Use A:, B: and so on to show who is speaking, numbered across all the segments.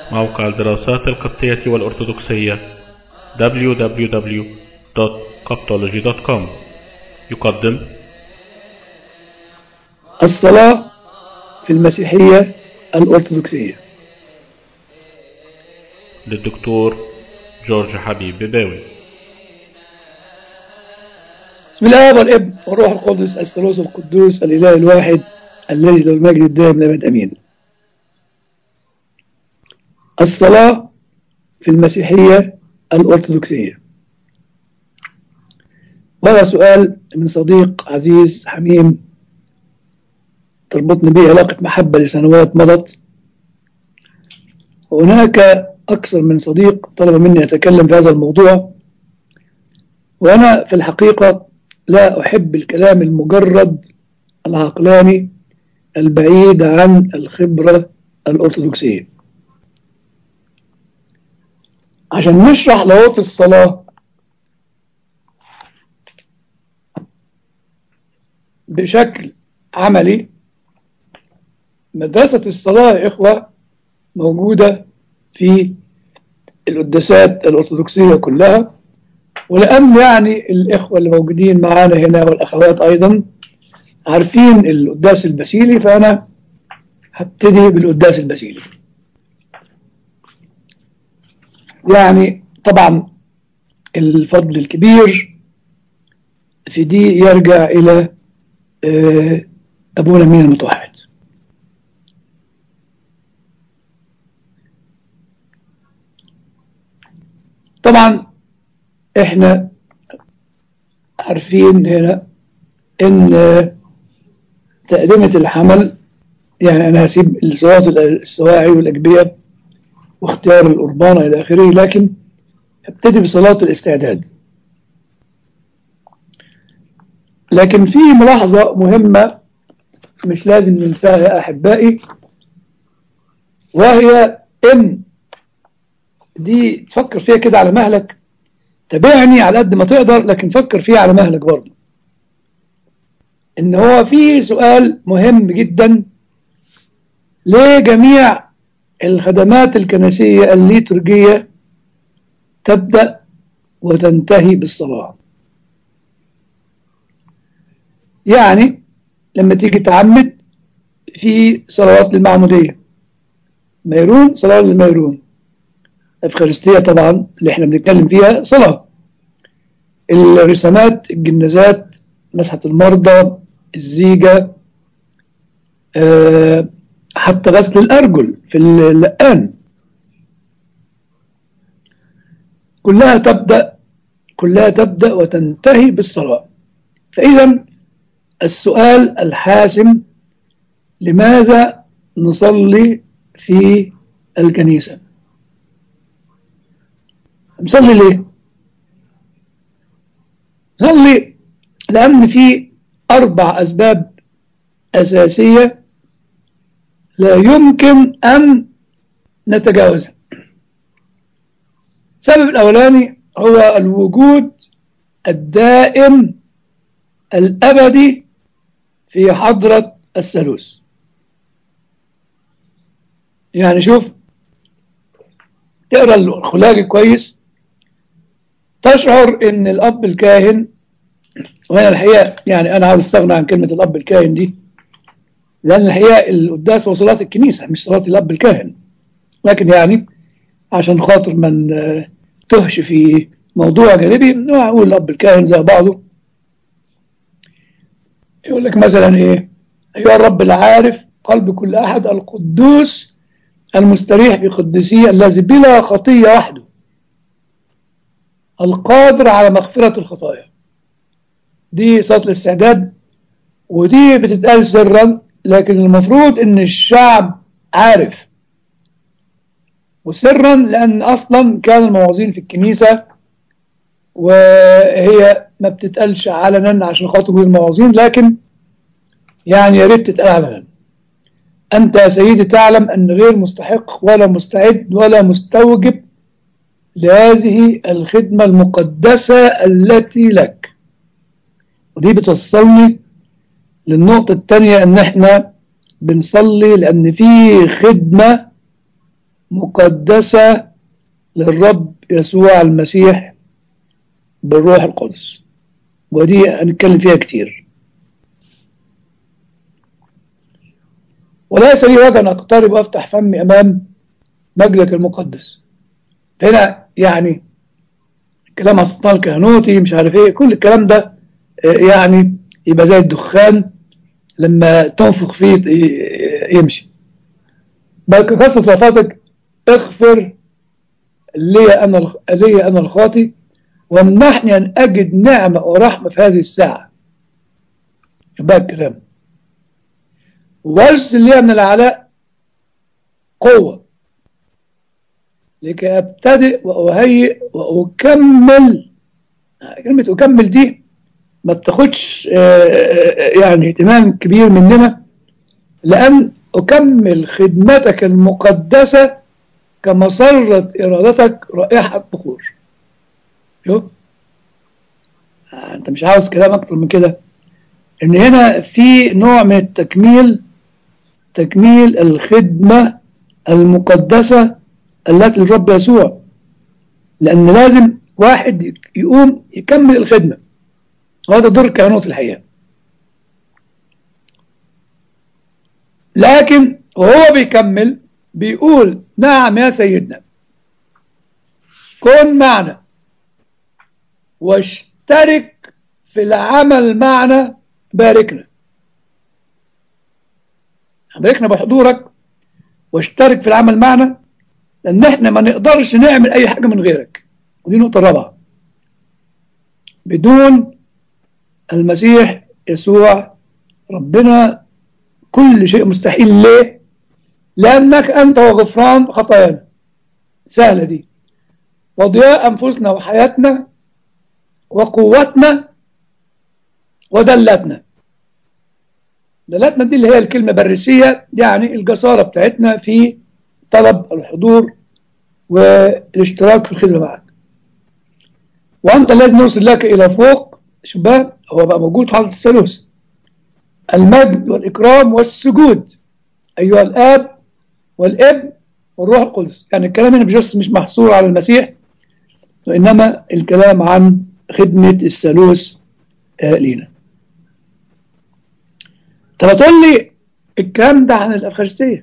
A: موقع الدراسات القبطية والأرثوذكسية www.coptology.com يقدم
B: الصلاة في المسيحية الأرثوذكسية
A: للدكتور جورج حبيب بباوي
B: بسم الله والابن والروح القدس الثالوث القدوس الإله الواحد الذي له المجد الدائم لأبد أمين الصلاة في المسيحية الأرثوذكسية وهذا سؤال من صديق عزيز حميم تربطني به علاقة محبة لسنوات مضت وهناك أكثر من صديق طلب مني أتكلم في هذا الموضوع وأنا في الحقيقة لا أحب الكلام المجرد العقلاني البعيد عن الخبرة الأرثوذكسية عشان نشرح لاهوت الصلاة بشكل عملي مدرسة الصلاة يا إخوة موجودة في القداسات الأرثوذكسية كلها ولأن يعني الإخوة اللي موجودين معانا هنا والأخوات أيضا عارفين القداس البسيلي فأنا هبتدي بالقداس البسيلي يعني طبعا الفضل الكبير في دي يرجع إلى أبونا مين المتوحد طبعا احنا عارفين هنا ان تقدمة الحمل يعني انا هسيب الصلوات السواعي والاجبيه واختيار القربان الى اخره لكن ابتدي بصلاة الاستعداد لكن في ملاحظة مهمة مش لازم ننساها يا أحبائي وهي إن دي تفكر فيها كده على مهلك تابعني على قد ما تقدر لكن فكر فيها على مهلك برضه إن هو في سؤال مهم جدا لجميع الخدمات الكنسية الليتورجية تبدأ وتنتهي بالصلاة يعني لما تيجي تعمد في صلوات للمعمودية ميرون صلاة للميرون الأفخارستية طبعا اللي احنا بنتكلم فيها صلاة الرسامات الجنازات مسحة المرضى الزيجة أه حتى غسل الأرجل في اللقان كلها تبدأ كلها تبدأ وتنتهي بالصلاة فإذا السؤال الحاسم لماذا نصلي في الكنيسة نصلي ليه نصلي لأن في أربع أسباب أساسية لا يمكن أن نتجاوزها السبب الأولاني هو الوجود الدائم الأبدي في حضرة الثالوث يعني شوف تقرا الخلاجي كويس تشعر ان الاب الكاهن وهنا الحقيقه يعني انا عاوز استغنى عن كلمه الاب الكاهن دي لان الحقيقه القداس هو صلاه الكنيسه مش صلاه الاب الكاهن لكن يعني عشان خاطر من تهش في موضوع جانبي نقول الاب الكاهن زي بعضه يقول لك مثلا ايه ايها الرب العارف قلب كل احد القدوس المستريح بقدسيه الذي بلا خطيه وحده القادر على مغفره الخطايا دي صلاه الاستعداد ودي بتتقال سرا لكن المفروض ان الشعب عارف وسرا لان اصلا كان المواعظين في الكنيسه وهي ما بتتقالش علنا عشان خاطر غير المواعظين لكن يعني يا ريت تتقال علنا انت يا سيدي تعلم ان غير مستحق ولا مستعد ولا مستوجب لهذه الخدمه المقدسه التي لك ودي بتوصلني للنقطة الثانية ان احنا بنصلي لان في خدمة مقدسة للرب يسوع المسيح بالروح القدس ودي هنتكلم فيها كتير وليس لي وجه أن أقترب وأفتح فمي أمام مجلك المقدس هنا يعني كلام السلطان الكهنوتي مش عارف ايه كل الكلام ده يعني يبقى زي الدخان لما تنفخ فيه يمشي بل كثرة صلاتك اغفر لي أنا لي أنا الخاطي وامنحني أن أجد نعمة ورحمة في هذه الساعة يبقى الكلام وارسل لي من العلاء قوة لكي أبتدئ وأهيئ وأكمل كلمة أكمل دي ما بتاخدش يعني اهتمام كبير مننا لأن أكمل خدمتك المقدسة كما صرت إرادتك رائحة بخور شوف أنت مش عاوز كلام أكتر من كده إن هنا في نوع من التكميل تكميل الخدمة المقدسة التي للرب يسوع لأن لازم واحد يقوم يكمل الخدمة وهذا دور الكهنوت الحقيقة لكن وهو بيكمل بيقول نعم يا سيدنا كن معنا واشترك في العمل معنا باركنا باركنا بحضورك واشترك في العمل معنا لان احنا ما نقدرش نعمل اي حاجة من غيرك ودي نقطة رابعة بدون المسيح يسوع ربنا كل شيء مستحيل ليه لأنك أنت وغفران خطايانا سهلة دي وضياء أنفسنا وحياتنا وقوتنا ودلتنا دلتنا دي اللي هي الكلمة برسية يعني الجسارة بتاعتنا في طلب الحضور والاشتراك في الخدمة معك وأنت لازم نوصل لك إلى فوق شباب هو بقى موجود في حالة الثالوث المجد والإكرام والسجود أيها الآب والابن والروح القدس يعني الكلام هنا مش مش محصور على المسيح وإنما الكلام عن خدمة الثالوث لينا طب تقول لي الكلام ده عن الأفخارستية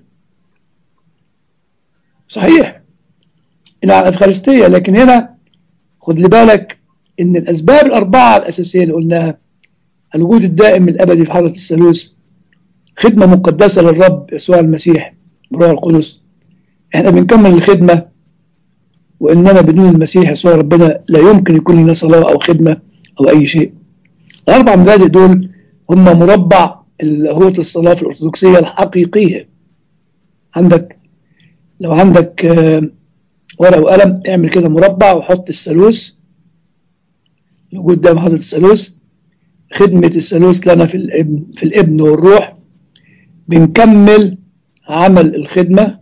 B: صحيح إن عن الأفخارستية لكن هنا خد لي بالك إن الأسباب الأربعة الأساسية اللي قلناها الوجود الدائم الأبدي في حضرة الثالوث خدمة مقدسة للرب يسوع المسيح بروح القدس احنا بنكمل الخدمة وإننا بدون المسيح يسوع ربنا لا يمكن يكون لنا صلاة أو خدمة أو أي شيء الأربع مبادئ دول هم مربع اللاهوت الصلاة في الأرثوذكسية الحقيقية عندك لو عندك ورقة وقلم اعمل كده مربع وحط الثالوث الوجود ده محضرة الثالوث خدمة الثالوث لنا في الابن في الابن والروح بنكمل عمل الخدمة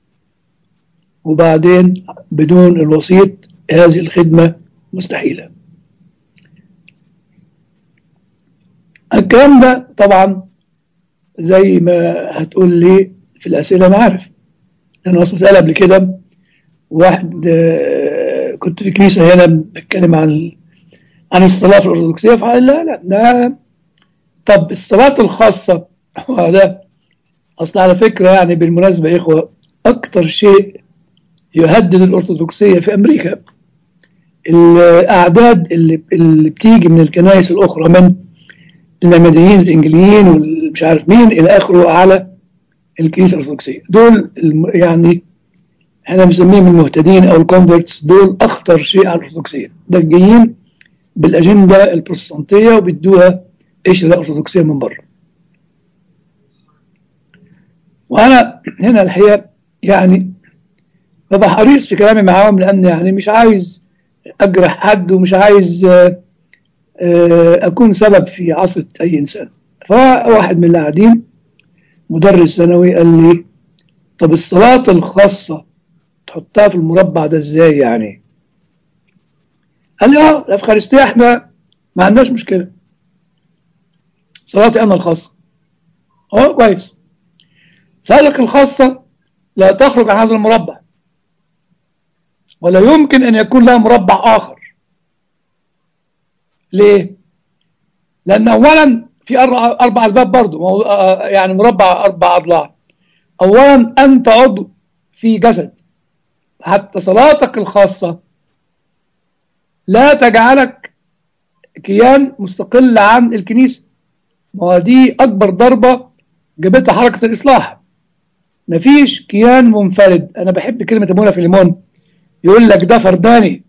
B: وبعدين بدون الوسيط هذه الخدمة مستحيلة الكلام ده طبعا زي ما هتقول لي في الأسئلة أنا عارف أنا أصلا سأل قبل كده واحد كنت في كنيسة هنا بتكلم عن عن الصلاة في الأرثوذكسية فقال لا لا ده طب الصلاة الخاصة وده أصل على فكرة يعني بالمناسبة يا إخوة أكتر شيء يهدد الأرثوذكسية في أمريكا الأعداد اللي, اللي بتيجي من الكنائس الأخرى من المعمديين الإنجليين والمش عارف مين إلى آخره على الكنيسة الأرثوذكسية دول يعني احنا بنسميهم المهتدين أو الكونفرتس دول أخطر شيء على الأرثوذكسية ده جايين بالأجندة البروتستانتية وبيدوها قشرة أرثوذكسية من بره وأنا هنا الحقيقة يعني ببقى حريص في كلامي معاهم لأن يعني مش عايز أجرح حد ومش عايز أكون سبب في عصرة أي إنسان فواحد من اللي قاعدين مدرس ثانوي قال لي طب الصلاة الخاصة تحطها في المربع ده ازاي يعني قال لي اه الافخارستيه احنا ما عندناش مشكله صلاتي انا الخاصه اه كويس صلاتك الخاصه لا تخرج عن هذا المربع ولا يمكن أن يكون لها مربع آخر ليه؟ لأن أولا في أربع, أربع أسباب برضو يعني مربع أربع أضلاع أولا أنت عضو في جسد حتى صلاتك الخاصة لا تجعلك كيان مستقل عن الكنيسة ما دي أكبر ضربة جابتها حركة الإصلاح مفيش كيان منفرد أنا بحب كلمة أبونا في ليمون يقول لك ده فرداني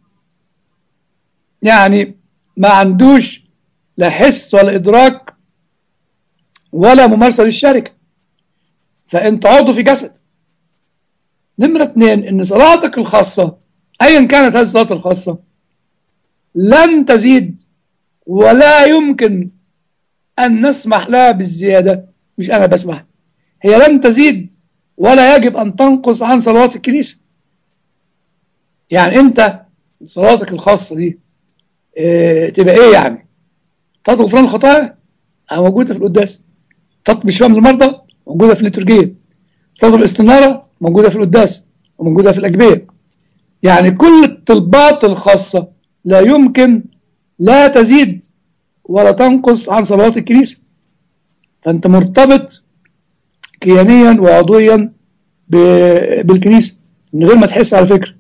B: يعني ما عندوش لا حس ولا إدراك ولا ممارسة للشركة فأنت عضو في جسد نمرة اثنين إن صلاتك الخاصة أيا كانت هذه الصلاة الخاصة لن تزيد ولا يمكن أن نسمح لها بالزيادة مش أنا بسمح هي لن تزيد ولا يجب أن تنقص عن صلوات الكنيسة يعني أنت صلاتك الخاصة دي اه تبقى إيه يعني تطلب غفران الخطايا موجودة في القداس تطلب شفاء من المرضى موجودة في الليتورجية تطلب الاستنارة موجودة في القداس وموجودة في الأجبية يعني كل الطلبات الخاصة لا يمكن لا تزيد ولا تنقص عن صلوات الكنيسة فأنت مرتبط كيانيا وعضويا بالكنيسة من غير ما تحس على فكرة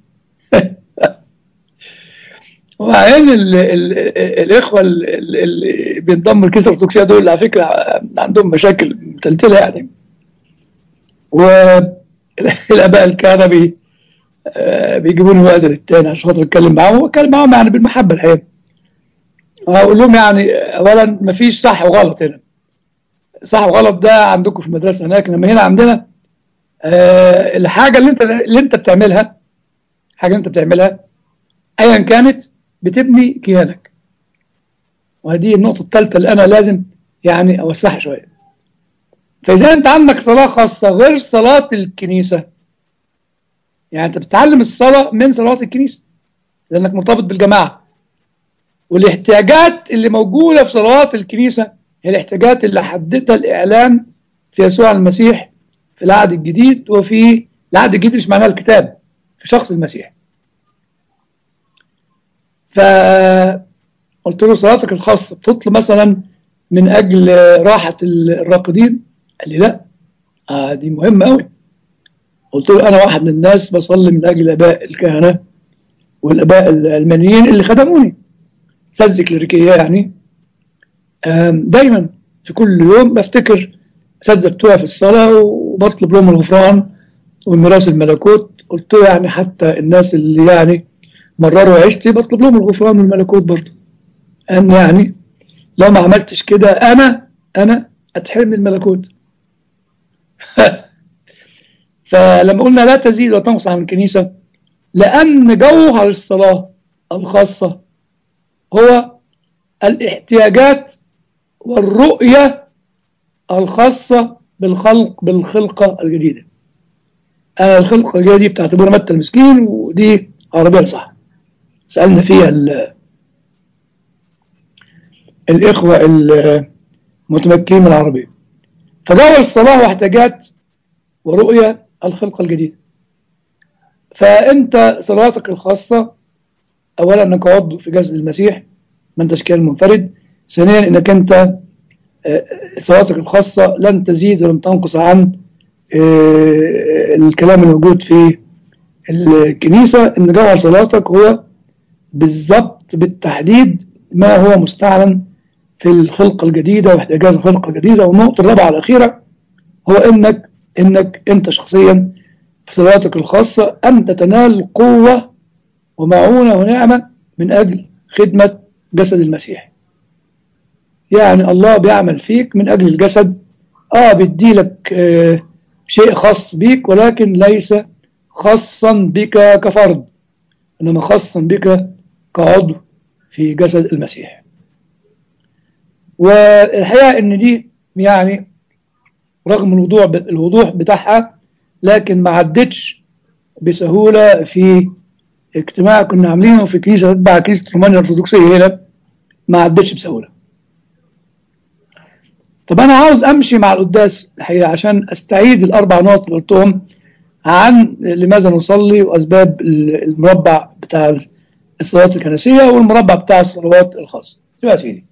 B: وبعدين الإخوة اللي بينضموا الكنيسة الأرثوذكسية دول على فكرة عندهم مشاكل متلتلة يعني والآباء الكهنة بي بيجيبوني وقت للتاني عشان خاطر اتكلم معاهم واتكلم معاهم يعني بالمحبه الحقيقه واقول لهم يعني اولا مفيش صح وغلط هنا صح وغلط ده عندكم في المدرسه هناك انما هنا عندنا آه الحاجه اللي انت اللي انت بتعملها حاجه انت بتعملها ايا كانت بتبني كيانك وهذه النقطه الثالثه اللي انا لازم يعني اوسعها شويه فاذا انت عندك صلاه خاصه غير صلاه الكنيسه يعني انت بتتعلم الصلاة من صلوات الكنيسة لانك مرتبط بالجماعة والاحتياجات اللي موجودة في صلوات الكنيسة هي الاحتياجات اللي حددها الاعلان في يسوع المسيح في العهد الجديد وفي العهد الجديد مش معناه الكتاب في شخص المسيح فقلت له صلاتك الخاصة بتطلب مثلا من اجل راحة الراقدين قال لي لا آه دي مهمة قوي قلت له أنا واحد من الناس بصلي من أجل الآباء الكهنة والآباء العلمانيين اللي خدموني سادس كليريكية يعني دايما في كل يوم بفتكر سادسة بتوعي في الصلاة وبطلب لهم الغفران والميراث الملكوت قلت له يعني حتى الناس اللي يعني مرروا عيشتي بطلب لهم الغفران والملكوت برضه أن يعني لو ما عملتش كده أنا أنا أتحرم الملكوت فلما قلنا لا تزيد وتنقص عن الكنيسة لأن جوهر الصلاة الخاصة هو الاحتياجات والرؤية الخاصة بالخلق بالخلقة الجديدة أنا الخلقة الجديدة دي بتعتبرها متى المسكين ودي عربية صح سألنا فيها الإخوة المتمكنين من العربية فجوهر الصلاة واحتياجات ورؤية الخلقة الجديدة فأنت صلاتك الخاصة أولا أنك عضو في جسد المسيح ما أنتش كان منفرد ثانيا أنك أنت صلاتك الخاصة لن تزيد ولن تنقص عن الكلام الموجود في الكنيسة أن جوهر صلاتك هو بالضبط بالتحديد ما هو مستعلن في الخلقة الجديدة واحتياجات الخلقة الجديدة والنقطة الرابعة الأخيرة هو أنك انك انت شخصيا في صلاتك الخاصة ان تتنال قوة ومعونة ونعمة من اجل خدمة جسد المسيح يعني الله بيعمل فيك من اجل الجسد اه بيدي لك آه شيء خاص بيك ولكن ليس خاصا بك كفرد انما خاصا بك كعضو في جسد المسيح والحقيقة ان دي يعني رغم الوضوح الوضوح بتاعها لكن ما عدتش بسهولة في اجتماع كنا عاملينه في كنيسة تتبع كنيسة رومانيا الأرثوذكسية هنا ما عدتش بسهولة طب أنا عاوز أمشي مع القداس الحقيقة عشان أستعيد الأربع نقط اللي قلتهم عن لماذا نصلي وأسباب المربع بتاع الصلوات الكنسية والمربع بتاع الصلوات الخاصة يا سيدي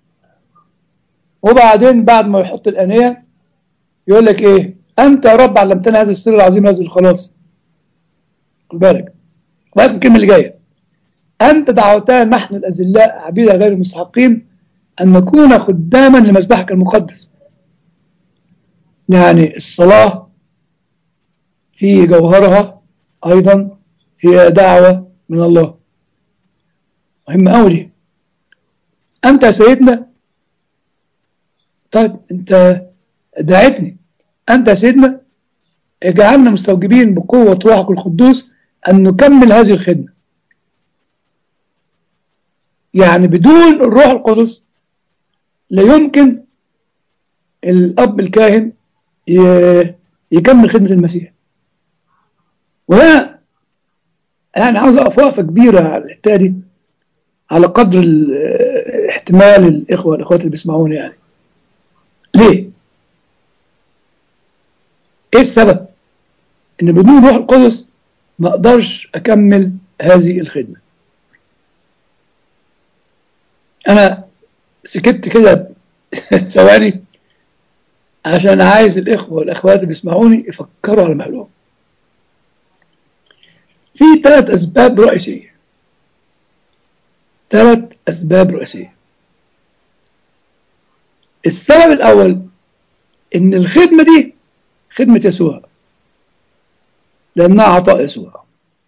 B: وبعدين بعد ما يحط الآنية يقول لك إيه أنت يا رب علمتنا هذا السر العظيم هذا الخلاص خد بالك وهذه الكلمة اللي جاية أنت دعوتنا نحن الأذلاء عبيد غير المستحقين أن نكون خداما لمذبحك المقدس يعني الصلاة في جوهرها أيضا هي دعوة من الله مهمة أوي دي أنت يا سيدنا طيب أنت دعيتني أنت يا سيدنا اجعلنا مستوجبين بقوة روحك القدوس أن نكمل هذه الخدمة يعني بدون الروح القدس لا يمكن الأب الكاهن يكمل خدمة المسيح وهنا أنا عاوز أقف وقفة كبيرة على الحتة دي على قدر احتمال الإخوة الأخوات اللي بيسمعوني يعني ليه؟ إيه السبب؟ إن بدون روح القدس ما أقدرش أكمل هذه الخدمة أنا سكت كده ثواني عشان عايز الإخوة والأخوات اللي بيسمعوني يفكروا على مهلهم في ثلاث أسباب رئيسية ثلاث أسباب رئيسية السبب الأول إن الخدمة دي خدمة يسوع لأنها عطاء يسوع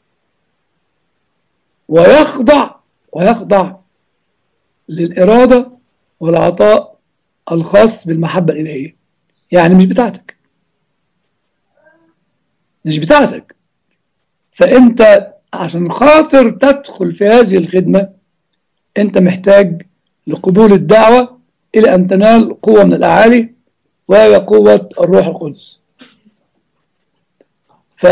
B: ويخضع ويخضع للإرادة والعطاء الخاص بالمحبة الإلهية يعني مش بتاعتك مش بتاعتك فأنت عشان خاطر تدخل في هذه الخدمة أنت محتاج لقبول الدعوة إلى أن تنال قوة من الأعالي وهي قوة الروح القدس ف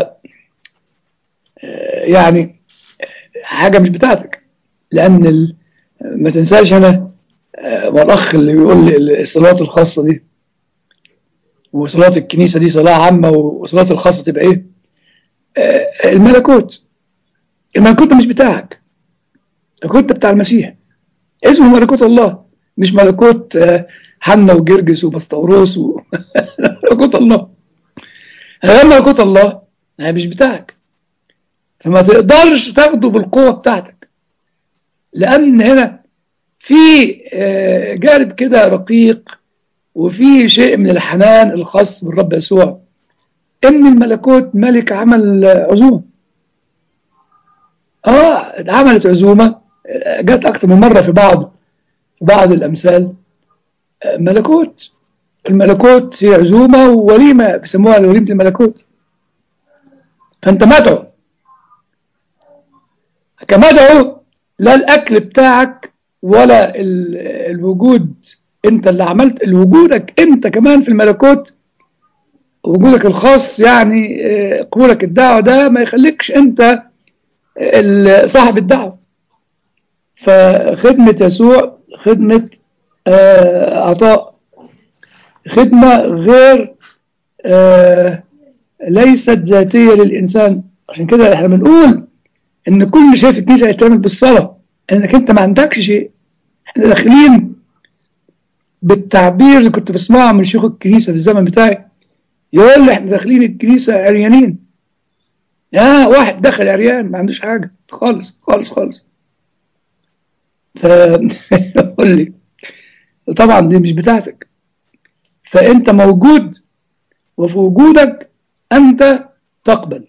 B: يعني حاجة مش بتاعتك لأن ال... ما تنساش أنا والأخ اللي بيقول لي الصلاة الخاصة دي وصلاة الكنيسة دي صلاة عامة وصلاة الخاصة تبقى إيه الملكوت الملكوت مش بتاعك الملكوت بتاع المسيح اسمه ملكوت الله مش ملكوت حنا وجرجس وبسطوروس و... ملكوت الله غير ملكوت الله هي مش بتاعك فما تقدرش تاخده بالقوة بتاعتك لأن هنا في جانب كده رقيق وفي شيء من الحنان الخاص بالرب يسوع ان الملكوت ملك عمل عزومه اه اتعملت عزومه جت اكتر من مره في بعض في بعض الامثال ملكوت الملكوت هي عزومه ووليمه بيسموها وليمه الملكوت فانت مدعو كمدعو لا الاكل بتاعك ولا الوجود انت اللي عملت وجودك انت كمان في الملكوت وجودك الخاص يعني قبولك الدعوة ده ما يخليكش انت صاحب الدعوة فخدمة يسوع خدمة عطاء خدمة غير ليست ذاتية للإنسان عشان كده احنا بنقول ان كل شيء في الكنيسة يتعمل بالصلاة انك انت ما عندكش شيء احنا داخلين بالتعبير اللي كنت بسمعه من شيوخ الكنيسة في الزمن بتاعي يقول لي احنا داخلين الكنيسة عريانين يا واحد دخل عريان ما عندوش حاجة خالص خالص خالص فقول لي طبعا دي مش بتاعتك فانت موجود وفي وجودك انت تقبل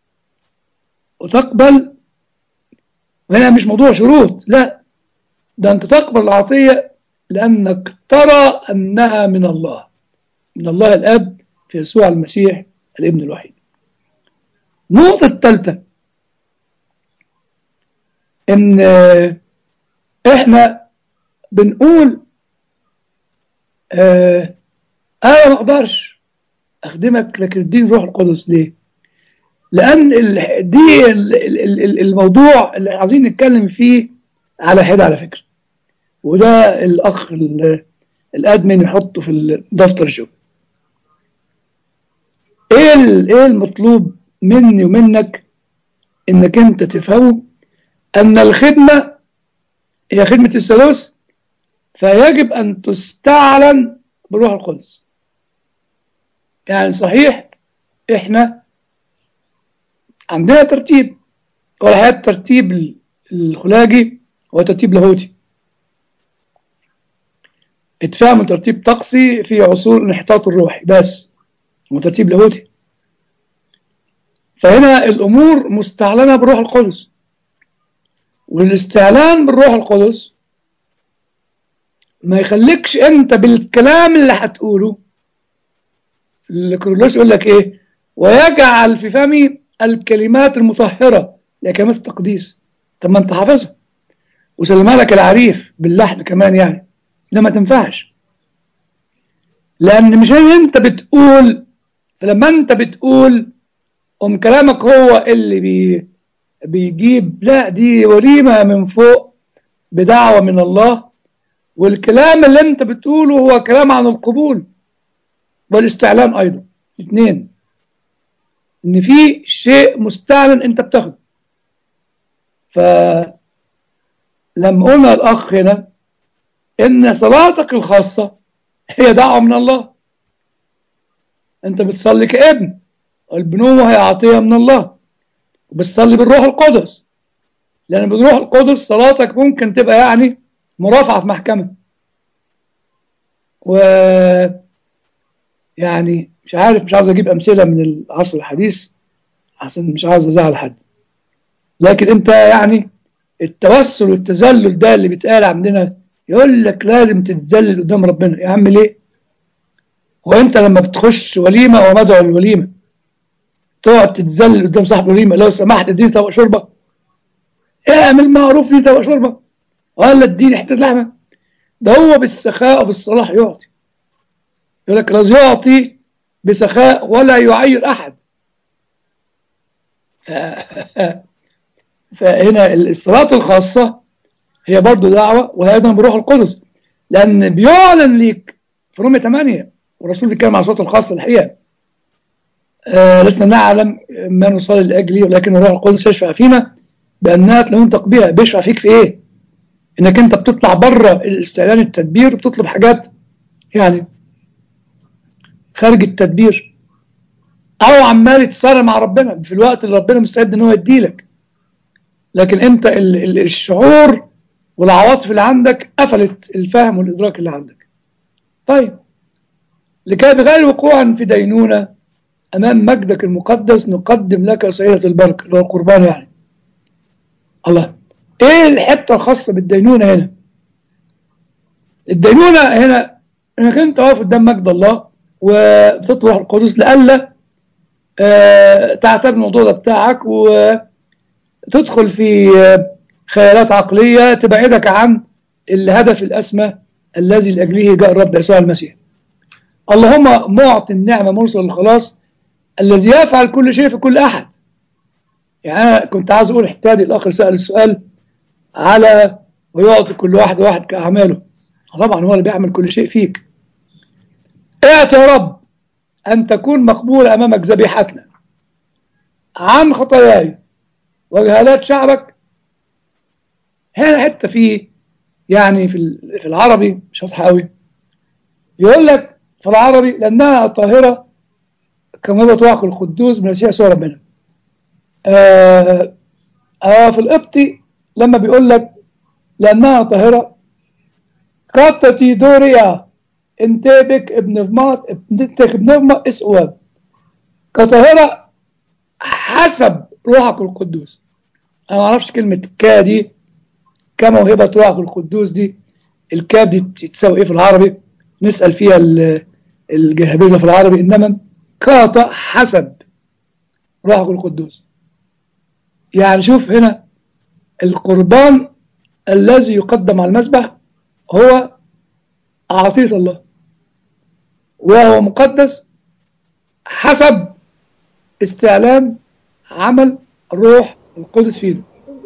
B: وتقبل وهنا مش موضوع شروط لا ده انت تقبل العطية لأنك ترى أنها من الله من الله الأب في يسوع المسيح الابن الوحيد النقطة الثالثة إن إحنا بنقول آه أنا ما أقدرش أخدمك لكن اديني روح القدس ليه؟ لأن دي الموضوع اللي عايزين نتكلم فيه على حدة على فكرة وده الأخ الأدمن يحطه في دفتر الشغل ايه ال- ايه المطلوب مني ومنك انك انت تفهمه ان الخدمة هي خدمة الثالوث فيجب ان تستعلن بروح القدس يعني صحيح احنا عندنا ترتيب والحقيقة الترتيب الخلاجي هو ترتيب لاهوتي اتفهم ترتيب طقسي في عصور الانحطاط الروحي بس هو ترتيب لاهوتي فهنا الامور مستعلنه بالروح القدس والاستعلان بالروح القدس ما يخليكش انت بالكلام اللي هتقوله الكرولوس يقول لك ايه ويجعل في فمي الكلمات المطهره هي كلمات التقديس طب ما انت حافظها وسلمها لك العريف باللحن كمان يعني ده ما تنفعش لان مش هي انت بتقول فلما انت بتقول ام كلامك هو اللي بي بيجيب لا دي وليمه من فوق بدعوه من الله والكلام اللي انت بتقوله هو كلام عن القبول والاستعلان ايضا اثنين ان في شيء مستعلن انت بتاخده ف لما قلنا الاخ هنا ان صلاتك الخاصه هي دعوه من الله انت بتصلي كابن البنوه هي عطيه من الله وبتصلي بالروح القدس لان بالروح القدس صلاتك ممكن تبقى يعني مرافعه في محكمه و يعني مش عارف مش عاوز اجيب امثله من العصر الحديث عشان مش عاوز ازعل حد لكن انت يعني التوسل والتذلل ده اللي بيتقال عندنا يقول لك لازم تتذلل قدام ربنا يا عم ليه وانت لما بتخش وليمه او مدعو الوليمه تقعد تتذلل قدام صاحب الوليمه لو سمحت اديني طبق شوربه اعمل معروف دي طبق شوربه ولا اديني حته لحمه ده هو بالسخاء وبالصلاح يعطي يقول لك لازم يعطي بسخاء ولا يعير احد فهنا الصلاة الخاصة هي برضو دعوة وهي أيضا بروح القدس لأن بيعلن ليك في رومية 8 والرسول بيتكلم عن الصلاة الخاصة الحقيقة آه لسنا نعلم ما نصلي لأجله ولكن الروح القدس يشفع فينا بأنها تنطق بها بيشفع فيك في إيه؟ إنك أنت بتطلع بره الاستعلان التدبير وبتطلب حاجات يعني خارج التدبير أو عمال تصارع مع ربنا في الوقت اللي ربنا مستعد إن هو يديلك لكن انت ال ال الشعور والعواطف اللي عندك قفلت الفهم والادراك اللي عندك طيب لكي بغير وقوع في دينونة امام مجدك المقدس نقدم لك سيدة البركة اللي هو القربان يعني الله ايه الحتة الخاصة بالدينونة هنا الدينونة هنا انك انت واقف قدام مجد الله وبتطلع القدس لألا اه تعتبر الموضوع ده بتاعك و تدخل في خيالات عقلية تبعدك عن الهدف الأسمى الذي لأجله جاء الرب يسوع المسيح اللهم معطي النعمة مرسل الخلاص الذي يفعل كل شيء في كل أحد يعني أنا كنت عايز أقول احتادي الآخر سأل السؤال على ويعطي كل واحد واحد كأعماله طبعا هو اللي بيعمل كل شيء فيك اعطي يا رب أن تكون مقبول أمامك ذبيحتنا عن خطاياي وجهالات شعبك هنا حتة في يعني في في العربي مش واضحة قوي يقول لك في العربي لأنها طاهرة كما روح القدوس من أشياء سوى ربنا آه آه في القبطي لما بيقول لك لأنها طاهرة كاتتي دوريا انتبك ابن فمات انتبك ابن فمات اسواب كطاهرة حسب روحك القدوس انا ما اعرفش كلمه كا دي كموهبه روحك القدوس دي الكاف دي تساوي ايه في العربي نسال فيها الجهابذه في العربي انما كاطا حسب روحك القدوس يعني شوف هنا القربان الذي يقدم على المذبح هو عطيه الله وهو مقدس حسب استعلام عمل الروح القدس فينا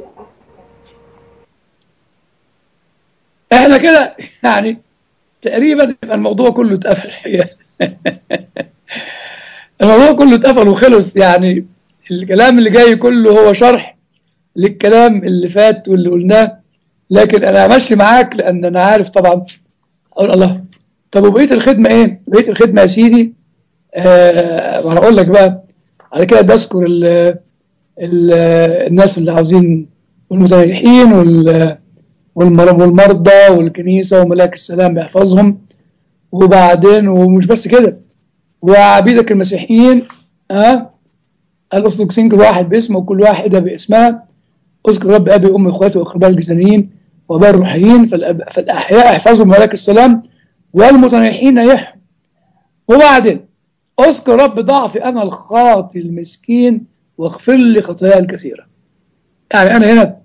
B: احنا كده يعني تقريبا يبقى الموضوع كله اتقفل الحقيقه الموضوع كله اتقفل وخلص يعني الكلام اللي جاي كله هو شرح للكلام اللي فات واللي قلناه لكن انا ماشي معاك لان انا عارف طبعا اقول الله طب وبقيه الخدمه ايه؟ بقيه الخدمه يا سيدي آه وانا اقول لك بقى على كده بذكر ال ال الناس اللي عاوزين والمتنيحين وال والمرضى والكنيسه وملاك السلام بيحفظهم وبعدين ومش بس كده وعبيدك المسيحيين ها أه؟ الارثوذكسيين كل واحد باسمه وكل واحده باسمها اذكر رب ابي وامي واخواتي واقربائي الجسديين واباء الروحيين فالاحياء احفظهم ملاك السلام والمتنيحين يحيوا وبعدين اذكر رب ضعفي انا الخاطي المسكين واغفر لي خطاياي الكثيره يعني انا هنا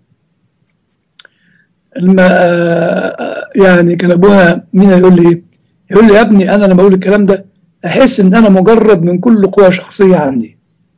B: لما يعني كان ابوها مين يقول لي ايه يقول لي يا ابني انا لما اقول الكلام ده احس ان انا مجرد من كل قوه شخصيه عندي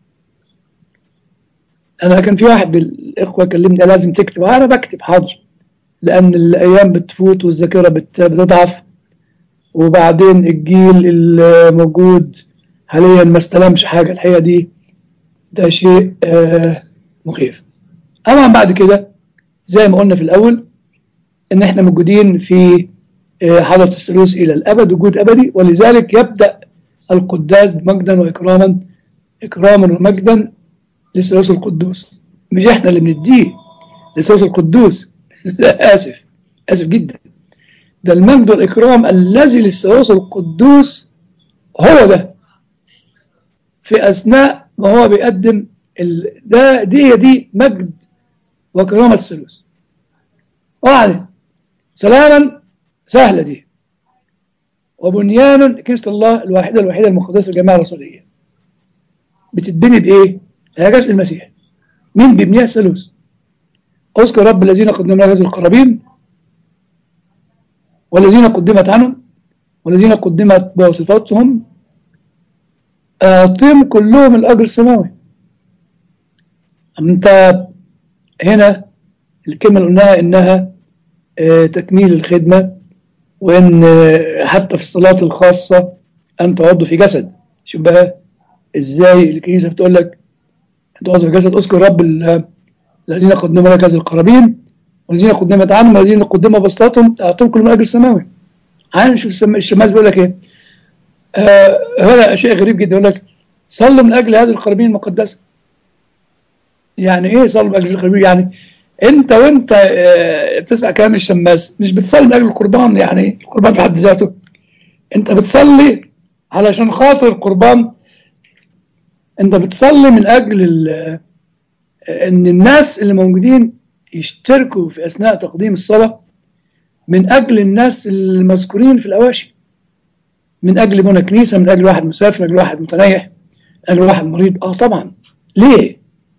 B: انا كان في واحد بالاخوه كلمني لازم تكتب انا بكتب حاضر لان الايام بتفوت والذاكره بتضعف وبعدين الجيل الموجود حاليا ما استلمش حاجه الحقيقه دي ده شيء آه مخيف اما بعد كده زي ما قلنا في الاول ان احنا موجودين في آه حضره الثالوث الى الابد وجود ابدي ولذلك يبدا القداس بمجدا واكراما اكراما ومجدا للثالوث القدوس مش احنا اللي بنديه للثالوث القدوس لا اسف اسف جدا ده المجد والاكرام الذي للثالوث القدوس هو ده في اثناء ما هو بيقدم ال... ده دي هي دي مجد وكرامه الثالوث وبعدين سلاما سهله دي وبنيان كنيسه الله الواحده الوحيده المقدسه الجماعه الرسوليه بتتبني بايه؟ هي جسد المسيح مين بيبنيها الثالوث؟ اذكر رب الذين قدمنا هذه القرابين والذين قدمت عنهم والذين قدمت بواسطتهم أعطيهم كلهم الأجر السماوي أنت هنا الكلمة اللي قلناها إنها اه تكميل الخدمة وإن اه حتى في الصلاة الخاصة أن تعضوا في جسد شوف بقى إزاي الكنيسة بتقول لك تعضوا في جسد أذكر رب الذين قدموا لك هذه القرابين والذين قدمت عنهم والذين قدموا بسطتهم أعطيهم كلهم أجر سماوي عارف شوف الشماس بيقول لك إيه آه هذا شيء غريب جدا يقول لك صلوا من اجل هذه القرابين المقدسه يعني ايه صلوا من اجل القرابين يعني انت وانت آه بتسمع كلام الشماس مش بتصلي من اجل القربان يعني القربان في حد ذاته انت بتصلي علشان خاطر القربان انت بتصلي من اجل ان الناس اللي موجودين يشتركوا في اثناء تقديم الصلاه من اجل الناس المذكورين في الاواشي من اجل بنى كنيسه من اجل واحد مسافر من اجل واحد متنيح من اجل واحد مريض اه طبعا ليه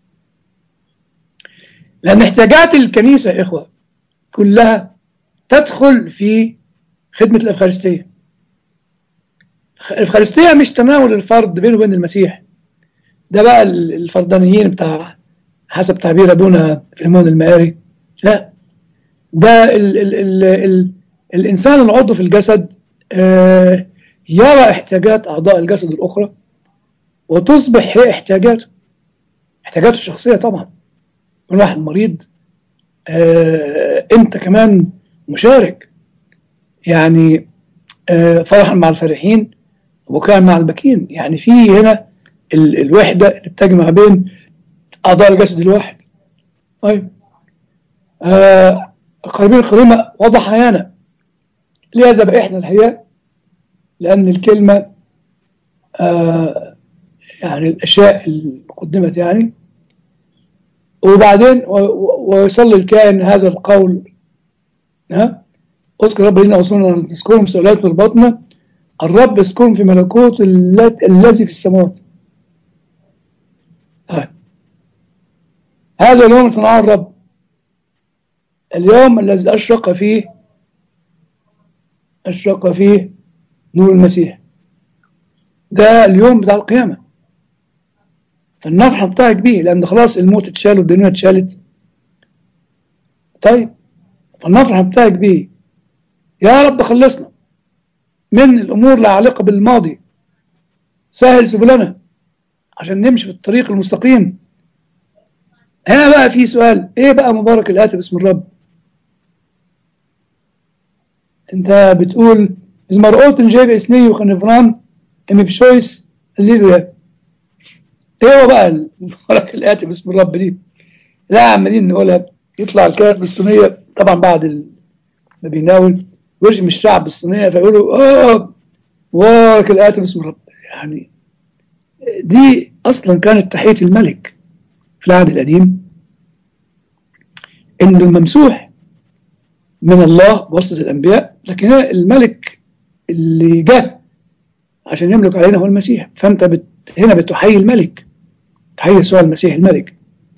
B: لان احتياجات الكنيسه يا اخوه كلها تدخل في خدمه الافخارستيه الافخارستيه مش تناول الفرد بينه وبين المسيح ده بقى الفردانيين بتاع حسب تعبير ابونا فيلمون المآري لا ده ال ال ال ال الانسان العضو في الجسد آه يرى احتياجات أعضاء الجسد الأخرى وتصبح هي احتياجاته احتياجاته الشخصية طبعا من واحد مريض اه انت كمان مشارك يعني اه فرحا مع الفرحين وبكاء مع البكين يعني في هنا ال الوحدة اللي بتجمع بين أعضاء الجسد الواحد طيب اه القريبين الكريمة وضح هنا لهذا بقى احنا الحقيقة لأن الكلمة آه يعني الأشياء اللي قدمت يعني وبعدين ويصلي الكائن هذا القول ها اذكر رب لنا وصلنا نذكرهم سؤالات البطنة الرب يذكرهم في ملكوت الذي في السماوات آه. هذا اليوم صنعه الرب اليوم الذي أشرق فيه أشرق فيه نور المسيح ده اليوم بتاع القيامة فالنفحة بتاعك بيه لأن خلاص الموت اتشال والدنيا اتشالت طيب فالنفحة بتاعك بيه يا رب خلصنا من الأمور العالقة بالماضي سهل سبلنا عشان نمشي في الطريق المستقيم هنا بقى في سؤال ايه بقى مبارك الآتي باسم الرب انت بتقول إذ مرؤوت جايب إسني وخنفران إم بشويس الليلويا ايه هو بقى المبارك الآتي باسم الرب دي لا عمالين نقولها يطلع الكاتب الصينية طبعا بعد ما بيناول ويرجم الشعب الصينية فيقولوا اه مبارك الآتي باسم الرب يعني دي أصلا كانت تحية الملك في العهد القديم إنه الممسوح من الله بواسطة الأنبياء لكن الملك اللي جه عشان يملك علينا هو المسيح فأنت بت هنا بتحيي الملك تحيي يسوع المسيح الملك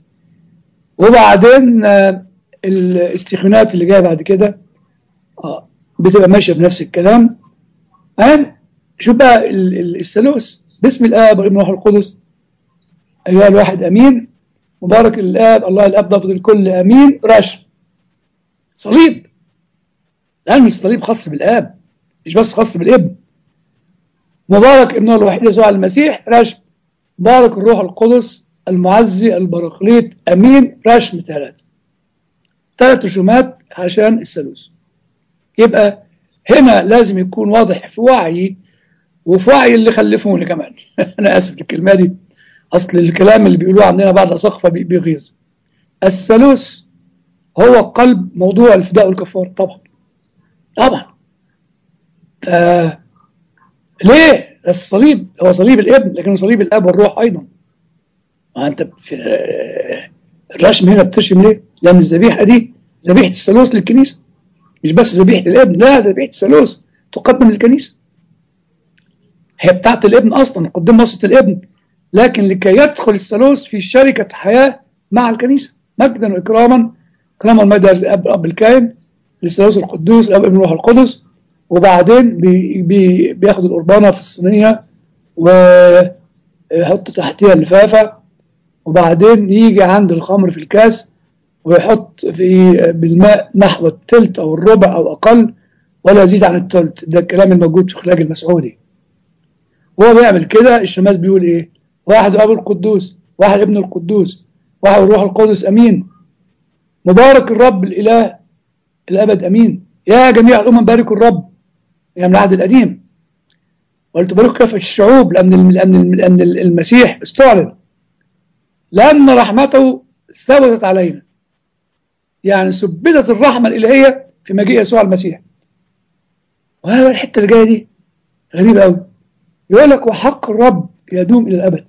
B: وبعدين الاستيقونات اللي جايه بعد كده بتبقى ماشيه بنفس الكلام الان شوف بقى الثالوث باسم الاب والابن والروح القدس ايها الواحد امين مبارك الاب الله الاب ضابط الكل امين رشم صليب لان الصليب خاص بالاب مش بس خاص بالابن مبارك ابنه الوحيد يسوع المسيح رشم مبارك الروح القدس المعزي البراقليط امين رشم ثلاثة ثلاث رسومات عشان الثالوث يبقى هنا لازم يكون واضح في وعي وفي وعي اللي خلفوني كمان انا اسف الكلمه دي اصل الكلام اللي بيقولوه عندنا بعد اسقفه بيغيظ الثالوث هو قلب موضوع الفداء والكفار طبعا طبعا آه ليه الصليب هو صليب الابن لكن صليب الاب والروح ايضا ما انت في الرسم هنا بترسم ليه لان الذبيحه دي ذبيحه الثالوث للكنيسه مش بس ذبيحه الابن لا ذبيحه الثالوث تقدم للكنيسه هي بتاعت الابن اصلا قدام وسط الابن لكن لكي يدخل الثالوث في شركه حياه مع الكنيسه مجدا واكراما كرام المجد الاب الاب الكائن للثالوث القدوس الاب ابن الروح القدس وبعدين بي بي بياخد القربانه في الصينيه ويحط تحتها اللفافه وبعدين يجي عند الخمر في الكاس ويحط في بالماء نحو الثلث او الربع او اقل ولا يزيد عن الثلث ده الكلام الموجود في خلاج المسعودي وهو بيعمل كده الشماس بيقول ايه واحد ابو القدوس واحد ابن القدوس واحد الروح القدس امين مبارك الرب الاله الابد امين يا جميع الامم باركوا الرب يا من العهد القديم قلت بارك كافه الشعوب لان لان لان المسيح استعلن لأن رحمته ثبتت علينا يعني ثبتت الرحمة الإلهية في مجيء يسوع المسيح وهذا الحتة اللي جاية دي غريبة قوي يقول لك وحق الرب يدوم إلى الأبد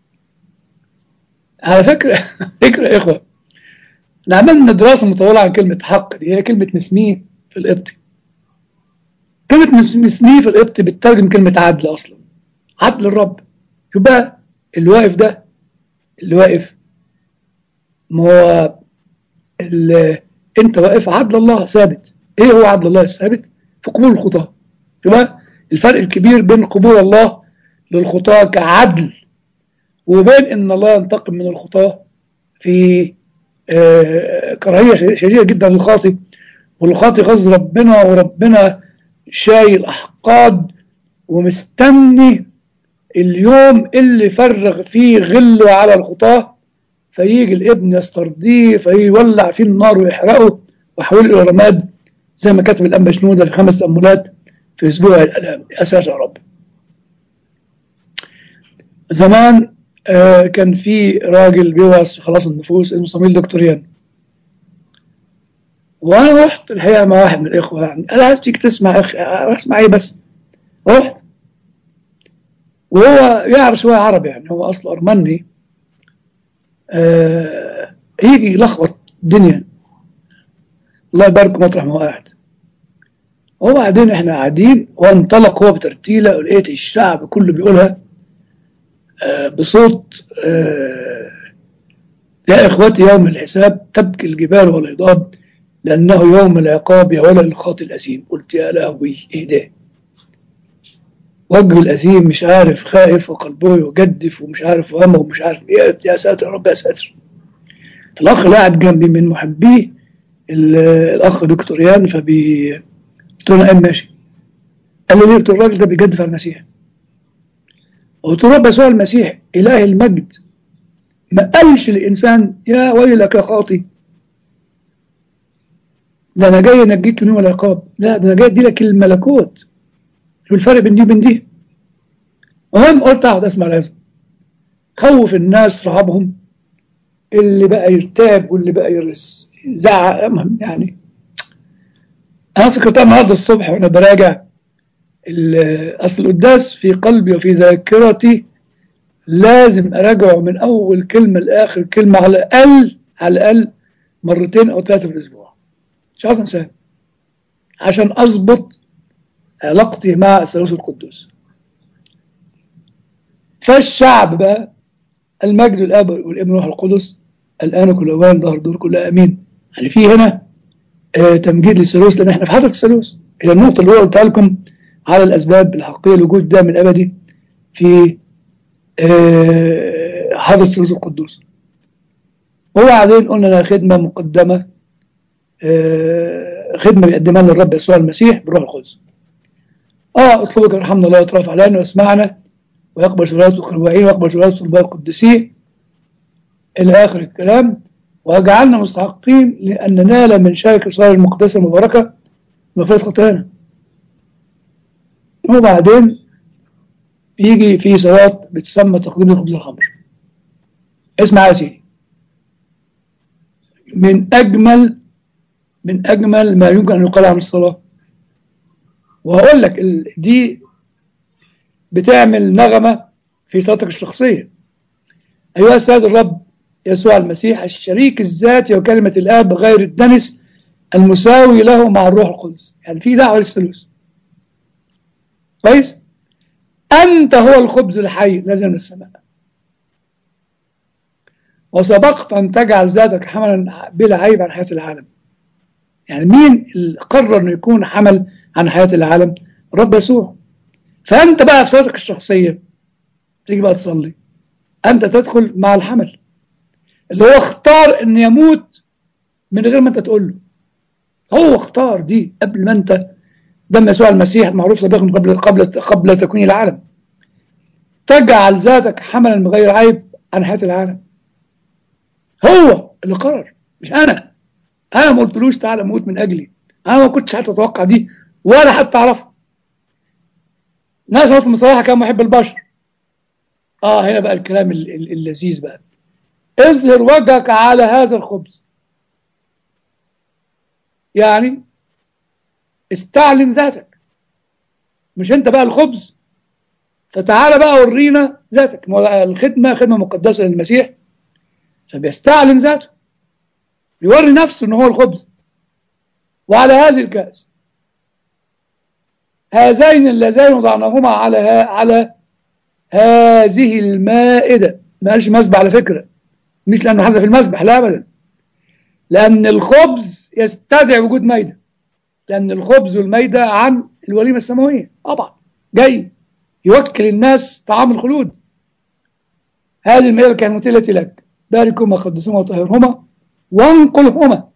B: على فكرة فكرة يا إخوة احنا عملنا دراسة مطولة عن كلمة حق دي هي كلمة مسميه في القبطي كلمة مسميه في القبطي بتترجم كلمة عدل أصلا عدل الرب شوف بقى اللي واقف ده اللي واقف ما هو اللي انت واقف عدل الله ثابت ايه هو عدل الله الثابت في قبول الخطاة يبقى الفرق الكبير بين قبول الله للخطاة كعدل وبين ان الله ينتقم من الخطاة في آه كراهية شديدة جدا للخاطي والخاطي غز ربنا وربنا شايل احقاد ومستني اليوم اللي فرغ فيه غله على الخطاة فيجي الابن يسترضيه فيولع فيه النار ويحرقه ويحوله الى رماد زي ما كتب الانبا شنودة الخمس تأملات في اسبوع الالام اساس يا رب زمان آه كان في راجل بيوعظ في خلاص النفوس اسمه صميل دكتوريان وانا رحت الحقيقه مع واحد من الاخوه يعني انا عايز تيجي تسمع اخي اسمع ايه بس رحت وهو يعرف شوية عربي يعني هو أصله أرمني آه يجي يلخبط الدنيا الله يبارك مطرح ما هو قاعد وبعدين احنا قاعدين وانطلق هو بترتيلة ولقيت الشعب كله بيقولها آه بصوت آه يا إخوتي يوم الحساب تبكي الجبال والهضاب لأنه يوم العقاب يا ولا الخاطئ الأثيم قلت يا لهوي إيه ده وجه الأثيم مش عارف خائف وقلبه يجدف ومش عارف وهمه ومش عارف إيه يا ساتر يا رب يا ساتر الأخ اللي قاعد جنبي من محبيه الأخ دكتوريان فبي قلت له أنا ماشي قال لي ليه قلت الراجل ده بيجدف على المسيح وترى يسوع المسيح إله المجد ما قالش الإنسان يا ويلك يا خاطي ده أنا جاي أنجيك من يوم العقاب لا ده أنا جاي أدي لك الملكوت شوف الفرق بين دي وبين دي المهم قلت أقعد أسمع هذا خوف الناس رعبهم اللي بقى يرتاب واللي بقى يرس زعق يعني أنا فكرتها النهارده الصبح وأنا براجع أصل القداس في قلبي وفي ذاكرتي لازم أراجعه من أول كلمة لآخر كلمة على الأقل على الأقل مرتين أو ثلاثة في الأسبوع مش عايز أنساه عشان أظبط علاقتي مع الثالوث القدوس فالشعب بقى المجد الاب والابن والروح القدس الان وكل اوان ظهر دور كلها امين يعني في هنا آه تمجيد للثالوث لان احنا في حضره الثالوث هي النقطه اللي قلتها لكم على الاسباب الحقيقيه لوجود ده من ابدي في آه حضره الثالوث القدوس وبعدين قلنا لها خدمه مقدمه آه خدمه بيقدمها لنا الرب يسوع المسيح بروح القدس اه اطلبك يرحمنا الله يترافع علينا ويسمعنا ويقبل شهادة الخلوعين ويقبل شهادة طلباء القديسين إلى آخر الكلام وجعلنا مستحقين لأن ننال من شركة الصلاة المقدسة المباركة مغفرة خطايانا وبعدين يجي في صلاة بتسمى تقديم الخبز الخمر اسمع يا سيدي من أجمل من أجمل ما يمكن أن يقال عن الصلاة وهقول لك دي بتعمل نغمة في صلاتك الشخصية أيها السيد الرب يسوع المسيح الشريك الذاتي وكلمة الآب غير الدنس المساوي له مع الروح القدس يعني في دعوة للثالوث كويس أنت هو الخبز الحي نازل من السماء وسبقت أن تجعل ذاتك حملا بلا عيب عن حياة العالم يعني مين اللي قرر أنه يكون حمل عن حياة العالم الرب يسوع فأنت بقى في صلاتك الشخصية تيجي بقى تصلي أنت تدخل مع الحمل اللي هو اختار أن يموت من غير ما أنت تقول له هو اختار دي قبل ما أنت دم يسوع المسيح معروف سابقا قبل قبل قبل تكوين العالم تجعل ذاتك حملا من غير عيب عن حياة العالم هو اللي قرر مش أنا أنا ما قلتلوش تعالى موت من أجلي أنا ما كنتش حتى أتوقع دي ولا حتى أعرفها ناس قلت بصراحة كان محب البشر اه هنا بقى الكلام اللذيذ بقى اظهر وجهك على هذا الخبز يعني استعلن ذاتك مش انت بقى الخبز فتعالى بقى ورينا ذاتك الخدمة خدمة مقدسة للمسيح فبيستعلن ذاته بيوري نفسه ان هو الخبز وعلى هذه الكأس هذين اللذين وضعناهما على ها على هذه المائدة ما قالش مسبح على فكرة مش لأنه حذف المسبح لا أبدا لأن الخبز يستدعي وجود مائدة لأن الخبز والمائدة عن الوليمة السماوية طبعا جاي يوكل الناس طعام الخلود هذه المائدة كانت التي لك باركهما قدسهما وطهرهما وانقلهما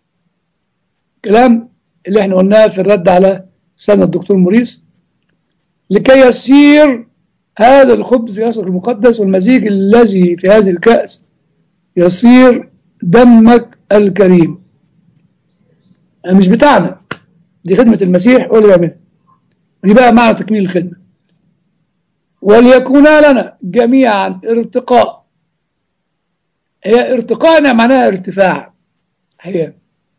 B: كلام اللي احنا قلناه في الرد على سنة الدكتور موريس لكي يسير هذا الخبز يصل المقدس والمزيج الذي في هذه الكأس يصير دمك الكريم مش بتاعنا دي خدمة المسيح هو اللي بيعملها دي بقى معنى تكميل الخدمة وليكون لنا جميعا ارتقاء هي ارتقاءنا معناها ارتفاع هي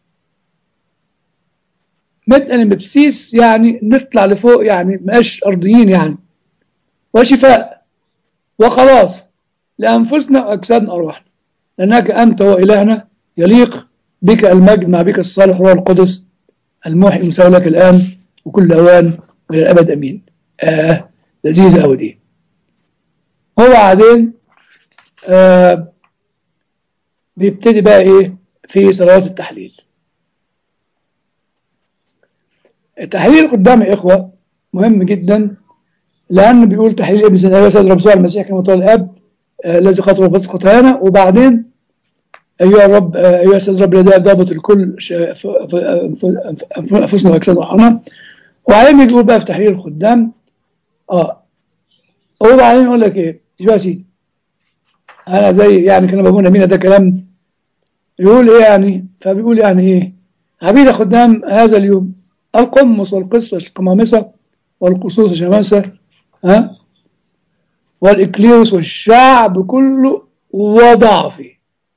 B: مدن ببسيس يعني نطلع لفوق يعني ماش أرضيين يعني وشفاء وخلاص لأنفسنا وأجسادنا أرواحنا لأنك أنت هو إلهنا يليق بك المجد مع بك الصالح روح القدس الموحي المساوي لك الآن وكل أوان وإلى الأبد أمين آه لذيذة أوي دي هو بعدين آه بيبتدي بقى إيه في صلوات التحليل التحليل قدام يا إخوة مهم جدا لأنه بيقول تحليل ابن سيدنا سيد رب يسوع المسيح كما قال الأب الذي خاطر وبطل خطايانا وبعدين أيها الرب أيها سيد الرب الذي ضابط الكل أنفسنا وأجسادنا وحنا وبعدين بيقول بقى في تحليل الخدام آه وبعدين يقول لك ايه شوف يا سيدي انا زي يعني كان ابونا مينا ده كلام يقول ايه يعني فبيقول يعني ايه عبيد خدام هذا اليوم القمص والقس والقمامسة والقصوص الشمامسة ها والإكليروس والشعب كله وضع فيه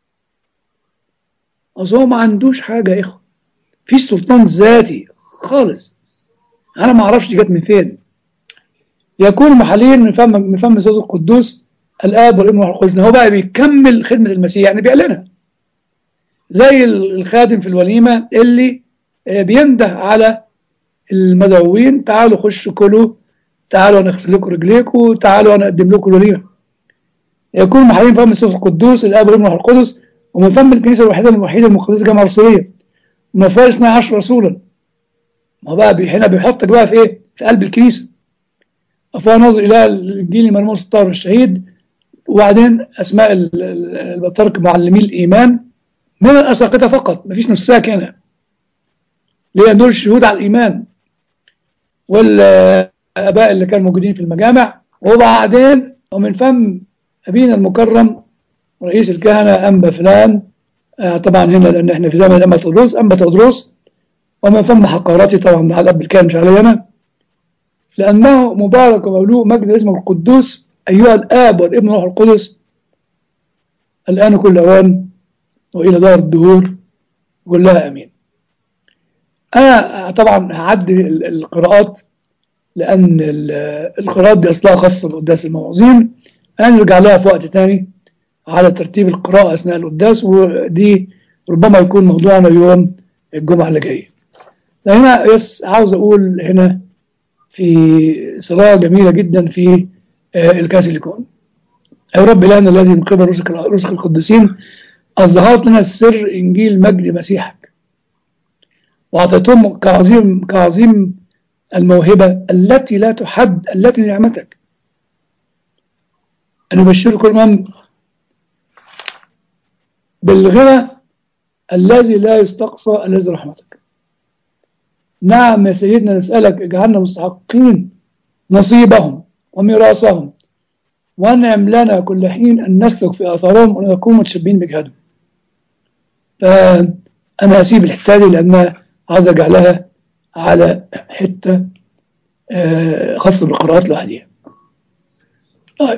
B: أصل هو ما عندوش حاجة يا إخوة في سلطان ذاتي خالص أنا ما أعرفش دي جت من فين يكون محليا من فم من فم سيد القدوس الآب والابن والروح القدس هو بقى بيكمل خدمة المسيح يعني بيعلنها زي الخادم في الوليمة اللي بينده على المدعوين تعالوا خشوا كلوا تعالوا انا اغسل لكم رجليكم تعالوا انا اقدم لكم الوليمه يكون محلين فم السوس القدوس الاب والابن والروح القدس ومن فم الكنيسه الوحيده الوحيده المقدسه جامعه رسوليه ومن فوق 12 رسولا ما بقى بي هنا بيحطك بقى في ايه؟ في قلب الكنيسه افواه ناظر الى الانجيل مرموز الطاهر الشهيد وبعدين اسماء البطاركه معلمي الايمان من الاساقطه فقط مفيش نساك هنا لان دول الشهود على الايمان والاباء اللي كانوا موجودين في المجامع وبعدين ومن فم ابينا المكرم رئيس الكهنه انبا فلان آه طبعا هنا لان احنا في زمن انبا تدروس انبا تدروس ومن فم حقاراتي طبعا مع الاب الكاهن مش علي انا لانه مبارك ومولوء مجد اسمه القدوس ايها الاب والابن والروح القدس الان كل اوان والى دار الدهور كلها امين انا طبعا هعدي القراءات لان القراءات دي اصلها خاصه بقداس المواعظين هنرجع لها في وقت تاني على ترتيب القراءه اثناء القداس ودي ربما يكون موضوعنا يوم الجمعه اللي جايه هنا بس عاوز اقول هنا في صلاه جميله جدا في الكاثوليكون يا رب الهنا الذي من قبل رسل القديسين اظهرت لنا السر انجيل مجد مسيحك وأعطيتهم كعظيم كعظيم الموهبة التي لا تحد التي نعمتك أن أبشركم الأمم بالغنى الذي لا يستقصى الذي رحمتك نعم يا سيدنا نسألك اجعلنا مستحقين نصيبهم وميراثهم وانعم لنا كل حين أن نسلك في آثارهم ونكون متشبهين بجهادهم فأنا هسيب الحتة دي لأنها عايز ارجع لها على حته خاصه بالقراءات لوحدها. طيب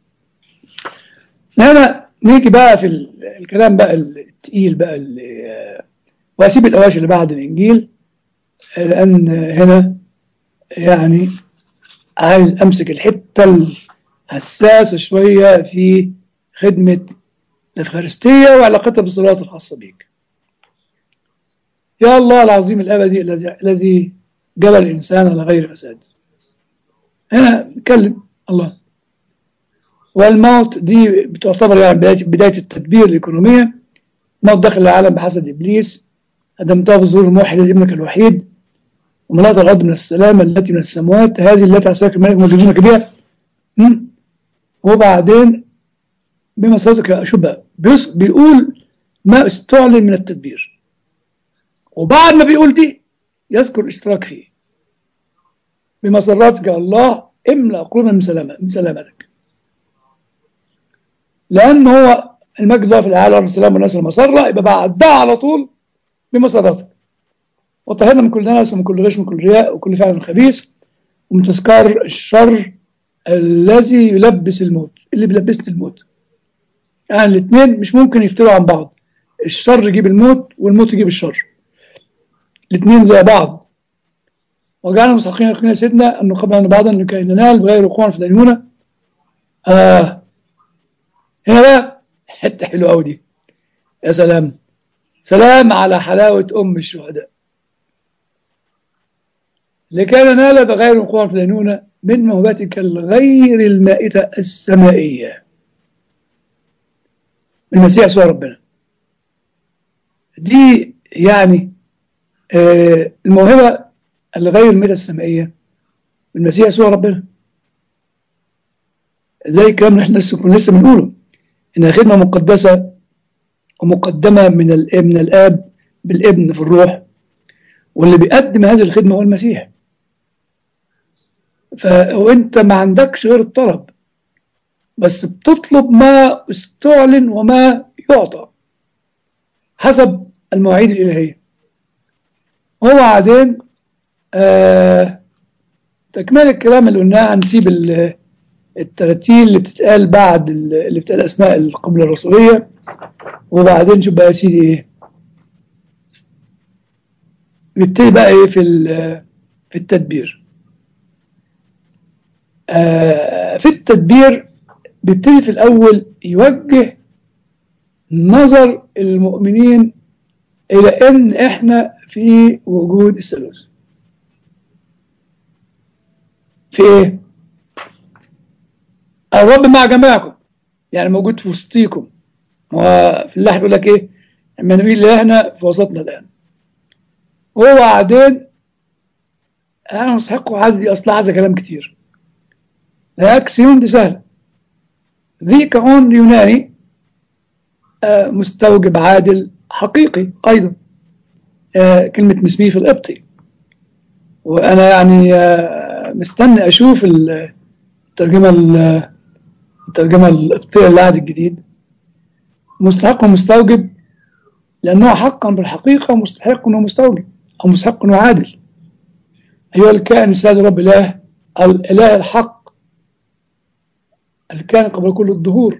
B: هنا نيجي بقى في الكلام بقى التقيل بقى اللي واسيب الاواشي اللي بعد الانجيل لان هنا يعني عايز امسك الحته الحساسه شويه في خدمه الافخارستيه وعلاقتها بالصلوات الخاصه بيك. يا الله العظيم الأبدي الذي الذي جبل الإنسان على غير فساد هنا نتكلم الله والموت دي بتعتبر يعني بداية, بداية التدبير الإيكونومية موت داخل العالم بحسد إبليس أدمتها بظهور الموحد ابنك الوحيد وملاذ الأرض من السلامة التي من السماوات هذه التي عساك الملك موجودونك بها وبعدين بما صوتك شو بقى بيقول ما استعلن من التدبير وبعد ما بيقول دي يذكر اشتراك فيه بمسراتك الله املأ قلوبنا من سلامة من سلامتك لأن هو المجد الله في العالم والسلام والناس المسرة يبقى بعدها على طول بمسراتك وطهرنا من كل ناس ومن كل غش ومن كل رياء وكل فعل خبيث ومن تذكار الشر الذي يلبس الموت اللي بيلبسني الموت يعني الاثنين مش ممكن يفتروا عن بعض الشر يجيب الموت والموت يجيب الشر الاثنين زي بعض وجعلنا مستحقين يقين سيدنا أنه قبل أن بعضا لكي ننال بغير وقوع في الدينونة آه هنا بقى حتة حلوة أوي دي يا سلام سلام على حلاوة أم الشهداء لكي ننال بغير وقوع في الدينونة من موهبتك الغير المائتة السمائية المسيح سوى ربنا دي يعني آه الموهبة الغير المائتة السمائية المسيح سوى ربنا زي الكلام اللي احنا لسه كنا لسه بنقوله انها خدمة مقدسة ومقدمة من الاب من الاب بالابن في الروح واللي بيقدم هذه الخدمة هو المسيح ف... وانت ما عندكش غير الطلب بس بتطلب ما استعلن وما يعطى حسب المواعيد الإلهية وبعدين آه تكمل الكلام اللي قلناه هنسيب ال- التراتيل اللي بتتقال بعد ال- اللي بتتقال أثناء القبلة الرسولية وبعدين نشوف بقى يا سيدي إيه نبتدي بقى إيه في ال- في التدبير آه في التدبير بيبتدي في الأول يوجه نظر المؤمنين إلى إن إحنا في وجود الثالوث في إيه؟ الرب مع جميعكم يعني موجود في وسطيكم وفي اللحن يقول لك إيه عمانويل إلهنا في وسطنا الآن وبعدين أنا مستحق عدد دي أصلا عايزة كلام كتير الأكسيون دي سهلة ذي كون يوناني آه، مستوجب عادل حقيقي أيضا آه، كلمة مسميه في القبطي وأنا يعني آه، مستني أشوف الترجمة ال- الترجمة القبطية للعهد الجديد مستحق ومستوجب لأنه حقا بالحقيقة مستحق ومستوجب أو مستحق وعادل أيها الكائن السيد رب الله الإله الحق الكائن قبل كل الظهور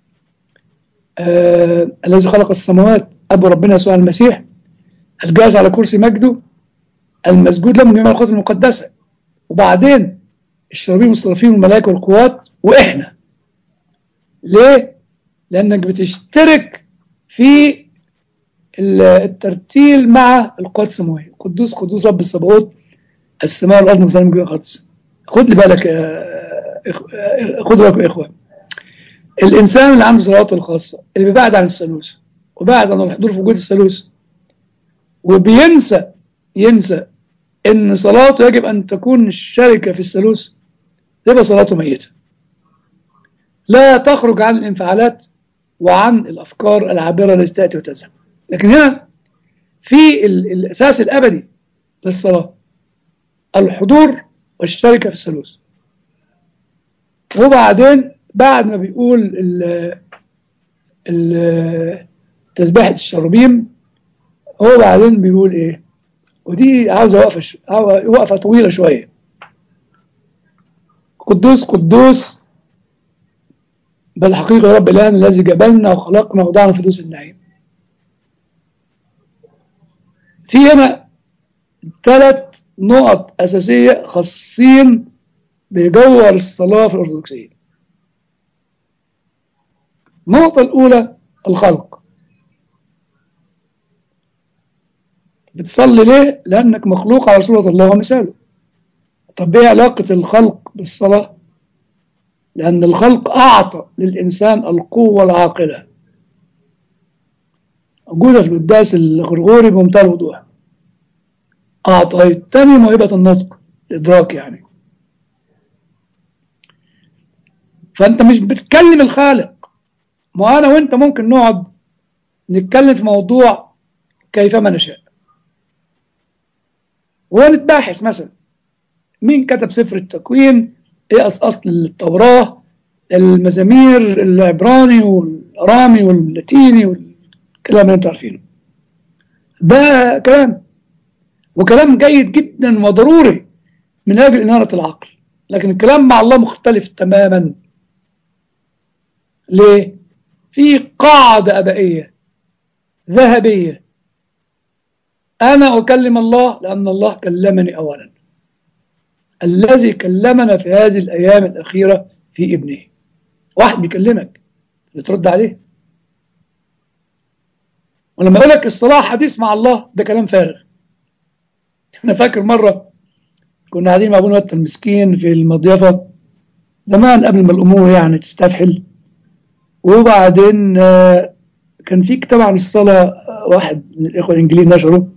B: آه الذي خلق السماوات أبو ربنا يسوع المسيح الجالس على كرسي مجده المسجود له من جميع القوات المقدسة وبعدين الشرابين والصرافين والملائكة والقوات وإحنا ليه؟ لأنك بتشترك في ال- الترتيل مع القوات السماوية قدوس قدوس رب السبعوت السماء والأرض مختلفة من جميع القدس خد لي بالك يا إخ- خد بالك يا إخوان الإنسان اللي عنده صلواته الخاصة اللي بيبعد عن الثالوث وبعد عن الحضور في وجود الثالوث وبينسى ينسى إن صلاته يجب أن تكون الشركة في الثالوث يبقى صلاته ميتة لا تخرج عن الانفعالات وعن الأفكار العابرة التي تأتي وتذهب لكن هنا في ال- الأساس الأبدي للصلاة الحضور والشركة في الثالوث وبعدين بعد ما بيقول ال- ال- تسبيحة الشرابيم هو بعدين بيقول ايه ودي عاوزة وقفة ش... عاوزة وقفة طويلة شوية قدوس قدوس بالحقيقة يا رب الآن الذي جبلنا وخلقنا وضعنا في دوس النعيم في هنا ثلاث نقط أساسية خاصين بجوهر الصلاة في الأرثوذكسية النقطة الأولى الخلق بتصلي ليه؟ لأنك مخلوق على صورة الله ومثاله طب ايه علاقة الخلق بالصلاة؟ لأن الخلق أعطى للإنسان القوة العاقلة موجودة في القداس الغرغوري بمنتهى الوضوح أعطيتني موهبة النطق الإدراك يعني فأنت مش بتكلم الخالق ما أنا وأنت ممكن نقعد نتكلم في موضوع كيفما نشاء ونتباحث مثلا مين كتب سفر التكوين ايه أص- اصل التوراة المزامير العبراني والارامي واللاتيني والكلام اللي انتوا عارفينه ده كلام وكلام جيد جدا وضروري من اجل انارة العقل لكن الكلام مع الله مختلف تماما ليه في قاعدة أبائية ذهبية أنا أكلم الله لأن الله كلمني أولا الذي كلمنا في هذه الأيام الأخيرة في ابنه واحد بيكلمك بترد عليه ولما يقول لك الصلاة حديث مع الله ده كلام فارغ أنا فاكر مرة كنا قاعدين مع أبونا متى المسكين في المضيفة زمان قبل ما الأمور يعني تستفحل وبعدين آه، كان في كتاب عن الصلاة آه، واحد من الإخوة الإنجليز نشره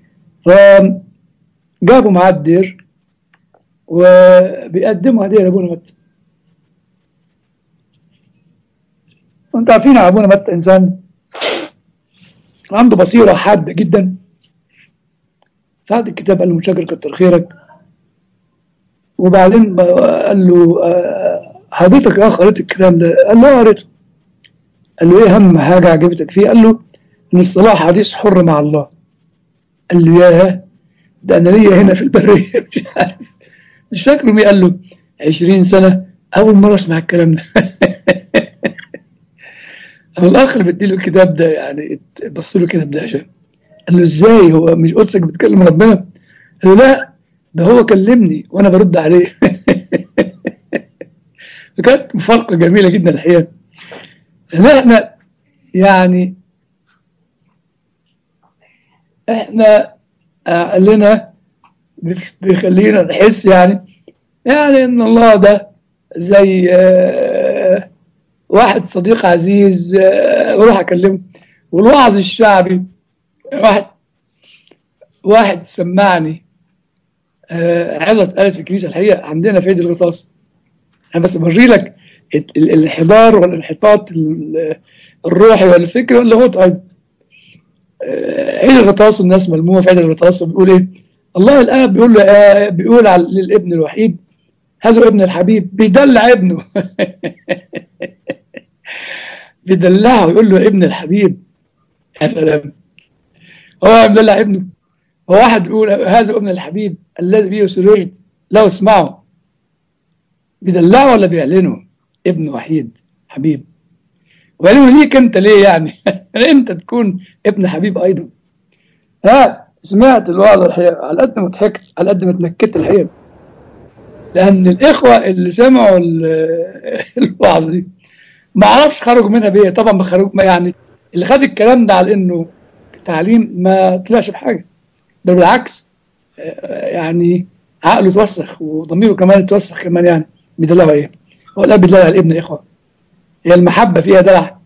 B: فجابوا معاه الدير وبيقدموا هدية لأبونا متى وانتوا عارفين يا أبونا متى إنسان عنده بصيرة حادة جدا فهذا الكتاب قال له متشكر كتر خيرك وبعدين قال له آه، حضرتك اه قريت الكلام ده قال له قريته قال له ايه اهم حاجه عجبتك فيه قال له ان الصلاه حديث حر مع الله قال له ياه ده انا ليا هنا في البريه مش عارف مش فاكر مين قال له 20 سنه اول مره اسمع الكلام ده الاخ اللي بديله الكتاب ده يعني بص له كده بدهشه قال له ازاي هو مش قدسك بتكلم ربنا قال له لا ده هو كلمني وانا برد عليه فكانت مفارقه جميله جدا الحقيقه لا احنا يعني احنا قال لنا بيخلينا نحس يعني يعني ان الله ده زي آه واحد صديق عزيز آه بروح اكلمه والوعظ الشعبي واحد واحد سمعني آه عظة اتقالت في الكنيسة الحقيقة عندنا في عيد الغطاس أنا بس بوري لك الانحدار والانحطاط الروحي والفكري واللاهوت أيضا عيد الغطاس والناس ملمومة في عيد الغطاس وبيقول إيه الله الآب بيقول له آه بيقول على للابن الوحيد هذا ابن الحبيب بيدلع ابنه بيدلعه يقول له ابن الحبيب يا سلام هو مدلع ابنه هو واحد بيقول هذا ابن الحبيب الذي به سررت لو اسمعه بيدلعه ولا بيعلنه ابن وحيد حبيب وبعدين ليك انت ليه يعني انت تكون ابن حبيب ايضا ها سمعت الوعظ الحقيقه على قد ما ضحكت على قد ما اتنكدت الحقيقه لان الاخوه اللي سمعوا الوعظ دي ما اعرفش خرجوا منها بايه طبعا ما خرجوا يعني اللي خد الكلام ده على انه تعليم ما طلعش بحاجه ده بالعكس يعني عقله اتوسخ وضميره كمان اتوسخ كمان يعني بيدلعوا ايه هو الاب بيدلع الابن يا اخوه هي المحبه فيها دلع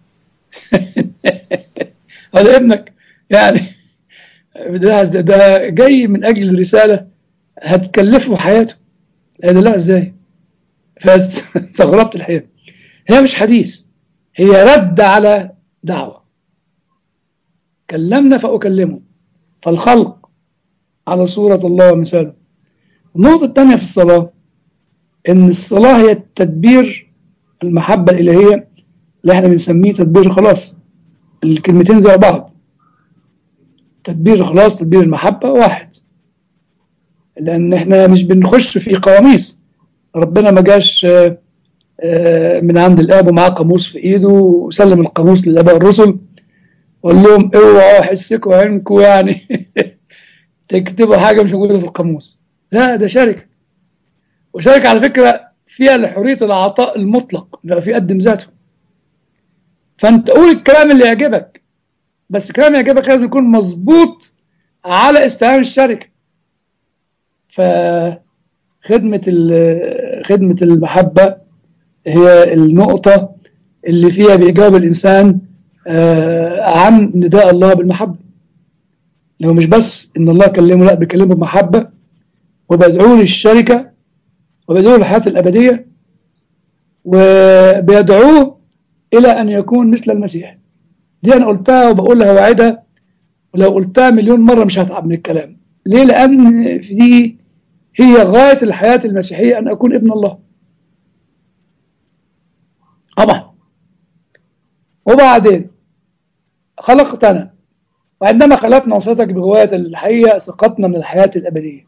B: هذا ابنك يعني ده, ده جاي من اجل الرساله هتكلفه حياته هيدلعه ازاي فاستغربت الحقيقه هي مش حديث هي رد على دعوه كلمنا فاكلمه فالخلق على صورة الله ومثاله النقطة الثانية في الصلاة إن الصلاة هي التدبير المحبة الإلهية اللي احنا بنسميه تدبير الخلاص الكلمتين زي بعض تدبير الخلاص تدبير المحبة واحد لأن احنا مش بنخش في قواميس ربنا ما جاش من عند الآب ومعاه قاموس في إيده وسلم القاموس للآباء الرسل وقال لهم اوعوا احسكوا عينكم يعني تكتبوا حاجة مش موجودة في القاموس لا ده شركة وشركة على فكرة فيها لحرية العطاء المطلق اللي في قدم ذاته فانت قول الكلام اللي يعجبك بس الكلام اللي يعجبك لازم يكون مظبوط على استعان الشركة فخدمة خدمة المحبة هي النقطة اللي فيها بيجاوب الإنسان عن نداء الله بالمحبة لو مش بس ان الله كلمه لا بيكلمه بمحبة وبيدعوه للشركة وبيدعوه للحياة الأبدية وبيدعوه إلى أن يكون مثل المسيح دي أنا قلتها وبقولها وعدها ولو قلتها مليون مرة مش هتعب من الكلام ليه لأن دي هي غاية الحياة المسيحية أن أكون ابن الله طبعا وبعدين خلقتنا وعندما خلقنا وصيتك بغواية الحية سقطنا من الحياة الأبدية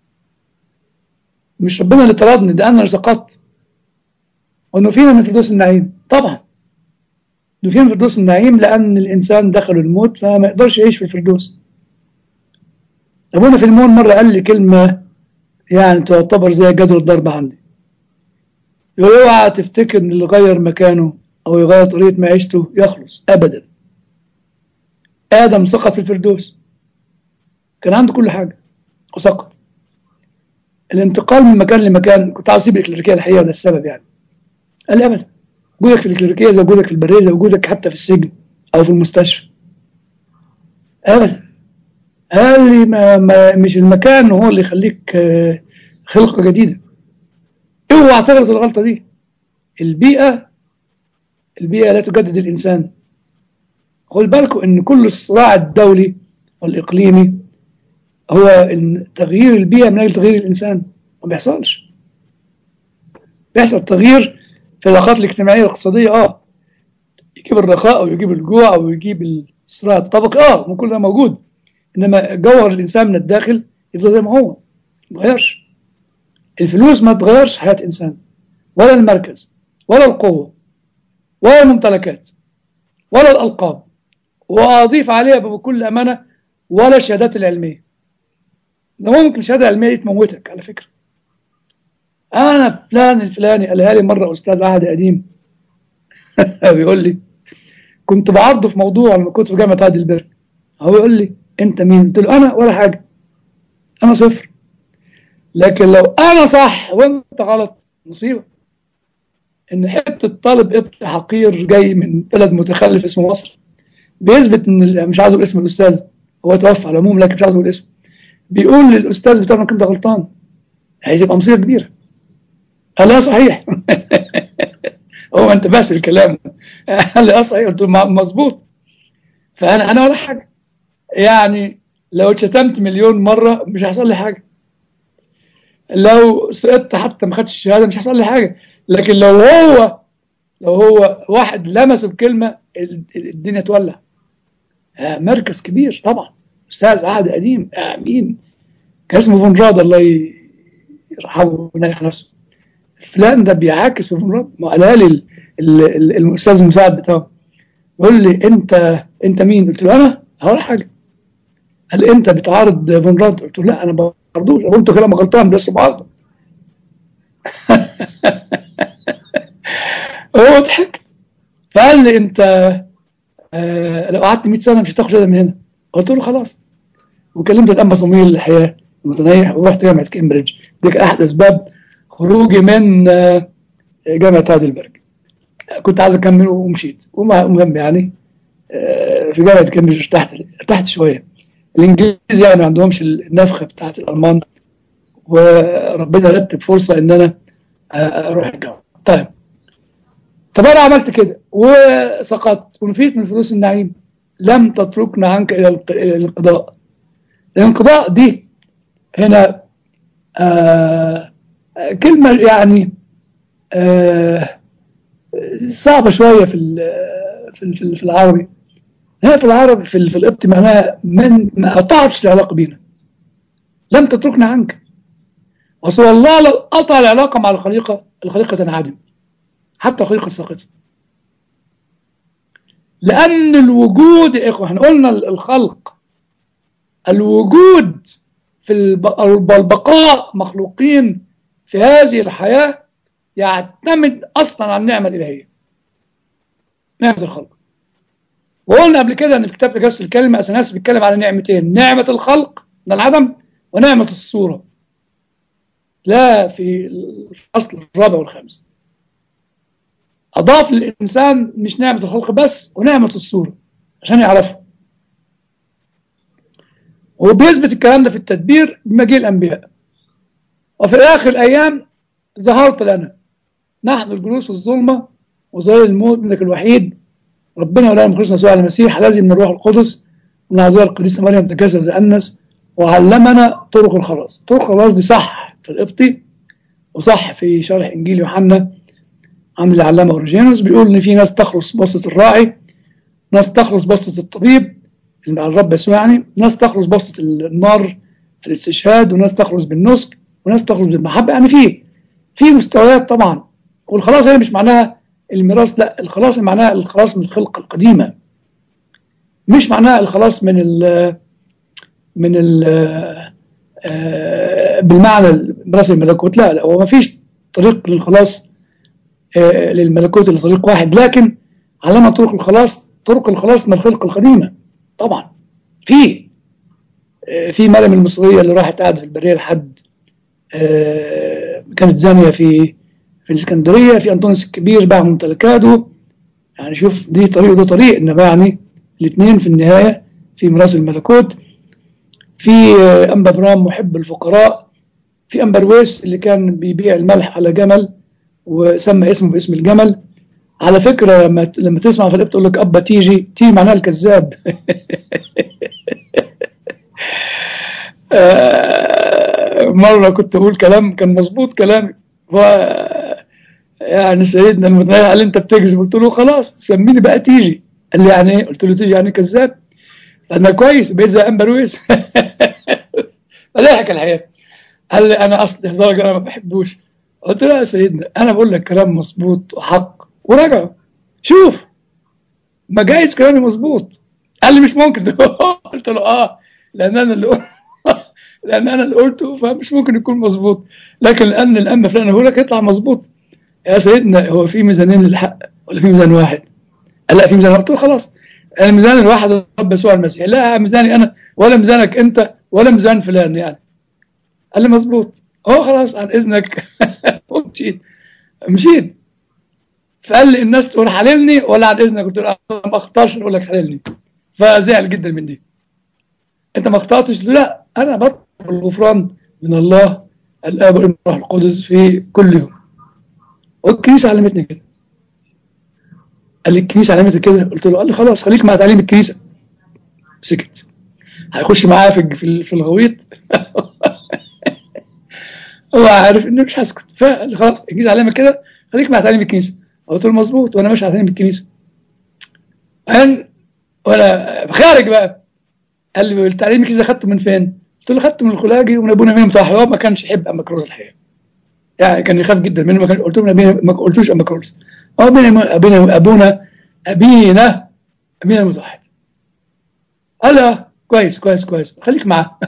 B: مش ربنا اللي طردني ده أنا اللي سقطت وأنه فينا من فردوس النعيم طبعا أنه فينا من فردوس النعيم لأن الإنسان دخل الموت فما يقدرش يعيش في الفردوس أبونا في المون مرة قال لي كلمة يعني تعتبر زي جدول الضرب عندي يقول اوعى تفتكر ان اللي غير مكانه او يغير طريقة معيشته يخلص ابدا ادم سقط في الفردوس كان عنده كل حاجة وسقط الانتقال من مكان لمكان كنت عاوز اسيب الكليريكيه الحقيقه ده السبب يعني قال لي ابدا وجودك في الكليريكيه زي وجودك في البريه زي وجودك حتى في السجن او في المستشفى ابدا قال لي ما ما مش المكان هو اللي يخليك خلقه جديده اوعى تغلط الغلطه دي البيئه البيئه لا تجدد الانسان خد بالكم ان كل الصراع الدولي والاقليمي هو ان تغيير البيئه من اجل تغيير الانسان ما بيحصلش بيحصل تغيير في العلاقات الاجتماعية الاقتصادية اه يجيب الرخاء او يجيب الجوع او يجيب الصراع الطبقي اه من كل ده موجود انما جوهر الانسان من الداخل يفضل زي ما هو ما يتغيرش الفلوس ما تغيرش حياة انسان ولا المركز ولا القوة ولا الممتلكات ولا الألقاب وأضيف عليها بكل أمانة ولا الشهادات العلمية ده ممكن الشهادة العلمية دي تموتك على فكرة أنا فلان الفلاني قالها لي مرة أستاذ عهد قديم بيقول لي كنت بعرضه في موضوع لما كنت في جامعة هادي البر هو يقول لي أنت مين؟ قلت له أنا ولا حاجة أنا صفر لكن لو أنا صح وأنت غلط مصيبة ان حته طالب ابن حقير جاي من بلد متخلف اسمه مصر بيثبت ان مش عايز اقول اسم الاستاذ هو توفى على العموم لكن مش عايز اقول اسمه بيقول للاستاذ بتاعنا كنت غلطان هتبقى مصيبه كبيره قال لا صحيح هو ما انتبهش الكلام قال لي اه صحيح قلت له مظبوط فانا انا ولا حاجه يعني لو اتشتمت مليون مره مش هيحصل لي حاجه لو سقطت حتى ما خدتش الشهاده مش هيحصل لي حاجه لكن لو هو لو هو واحد لمسه بكلمة الدنيا تولع مركز كبير طبعا أستاذ عهد قديم أمين كان اسمه فون راد الله يرحمه وينيح نفسه فلان ده بيعاكس في فون راد ما قالها لي الأستاذ المساعد بتاعه يقول لي أنت أنت مين؟ قلت له أنا هقول حاجة قال لي أنت بتعارض فون راد قلت له لا أنا ما بعرضوش قلت كلام غلطان بس بعارضه هو ضحكت فقال لي انت آه لو قعدت 100 سنه مش هتاخد شهاده من هنا قلت له خلاص وكلمت الانبا صمويل الحياه المتنيح ورحت جامعه كامبريدج دي احد اسباب خروجي من آه جامعه هايدلبرج كنت عايز اكمل ومشيت المهم يعني آه في جامعه كامبريدج ارتحت ارتحت شويه الانجليزي يعني ما عندهمش النفخه بتاعت الالمان وربنا رتب فرصه ان انا اروح الجامعه طيب طب انا عملت كده وسقطت ونفيت من فلوس النعيم لم تتركنا عنك الى الانقضاء الانقضاء دي هنا آه كلمة يعني آه صعبة شوية في في في العربي هنا في العربي في, في القبط معناها من ما قطعتش العلاقة بينا لم تتركنا عنك وصل الله لو قطع العلاقة مع الخليقة الخليقة تنعدم حتى الخليقة الساقطة لأن الوجود يا إخوة احنا قلنا الخلق الوجود في البقاء مخلوقين في هذه الحياة يعتمد أصلا على النعمة الإلهية نعمة الخلق وقلنا قبل كده ان في كتاب تجسس الكلمة أثناس بيتكلم على نعمتين نعمة الخلق من العدم ونعمة الصورة لا في الفصل الرابع والخامس أضاف للإنسان مش نعمة الخلق بس ونعمة الصورة عشان يعرفها وبيثبت الكلام ده في التدبير بمجيء الأنبياء وفي آخر الأيام ظهرت لنا نحن الجلوس في الظلمة وظلال الموت منك الوحيد ربنا ولا مخلصنا يسوع المسيح الذي من الروح القدس من عذراء القديسة مريم تجسد الأنس وعلمنا طرق الخلاص طرق الخلاص دي صح في القبطي وصح في شرح إنجيل يوحنا عن العلامة أوريجينوس بيقول إن في ناس تخلص بسطة الراعي ناس تخلص بسطة الطبيب اللي على الرب يسوع يعني ناس تخلص بسطة النار في الاستشهاد وناس تخلص بالنسك وناس تخلص بالمحبة يعني في في مستويات طبعا والخلاص هنا مش معناها الميراث لا الخلاص معناها الخلاص من الخلقة القديمة مش معناها الخلاص من ال من ال بالمعنى ميراث الملكوت لا لا هو ما فيش طريق للخلاص للملكوت الا طريق واحد لكن علامة طرق الخلاص طرق الخلاص من الخلقة القديمة طبعا في في مريم المصرية اللي راحت قاعدة في البرية لحد كانت زانية في في الاسكندرية في أنطونيوس الكبير باع ممتلكاته يعني شوف دي طريق وده طريق إنما يعني الاثنين في النهاية في ميراث الملكوت في أنبا برام محب الفقراء في أمبرويس اللي كان بيبيع الملح على جمل وسمى اسمه باسم الجمل على فكرة لما لما تسمع في الاب تقول لك أبا تيجي تيجي معناها الكذاب مرة كنت أقول كلام كان مظبوط كلامي ف يعني سيدنا المتنيح قال لي انت بتكذب قلت له خلاص سميني بقى تيجي قال لي يعني ايه قلت له تيجي يعني كذاب انا كويس بقيت زي امبرويس فضحك الحقيقه قال لي انا اصل هزارك انا ما بحبوش قلت له يا سيدنا انا بقول لك كلام مظبوط وحق وراجعه شوف ما جايز كلامي مظبوط قال لي مش ممكن قلت له اه لان انا اللي قلت لان انا اللي قلته فمش ممكن يكون مظبوط لكن لان الام فلان هو لك يطلع مظبوط يا سيدنا هو في ميزانين للحق ولا في ميزان واحد قال لا في ميزان واحد قلت له خلاص الميزان الواحد رب يسوع المسيح لا ميزاني انا ولا ميزانك انت ولا ميزان فلان يعني قال لي مظبوط اه خلاص عن اذنك ومشيت مشيت فقال لي الناس تقول حللني ولا عن اذنك قلت له انا ما اختارش اقول لك حللني فزعل جدا من دي انت ما اخطاتش لا انا بطلب الغفران من الله الاب والابن والروح القدس في كل يوم والكنيسه علمتني كده قال لي الكنيسه علمتك كده قلت له قال لي خلاص خليك مع تعليم الكنيسه سكت هيخش معايا في في في الغويط هو عارف انه مش هسكت فقال لي خلاص الكنيسه علمك كده خليك مع تعليم الكنيسه قلت له مظبوط وانا ماشي على تعليم الكنيسه أن وانا خارج بقى قال لي التعليم الكنيسه خدته من فين؟ قلت له خدته من الخلاجي ومن ابونا مين بتاع هو ما كانش يحب اما كروز الحقيقه يعني كان يخاف جدا منه ما كان قلت له من أبينا ما قلتوش اما كروز ابونا ابونا ابونا ابينا ابينا المتوحد قال له كويس كويس كويس خليك معاه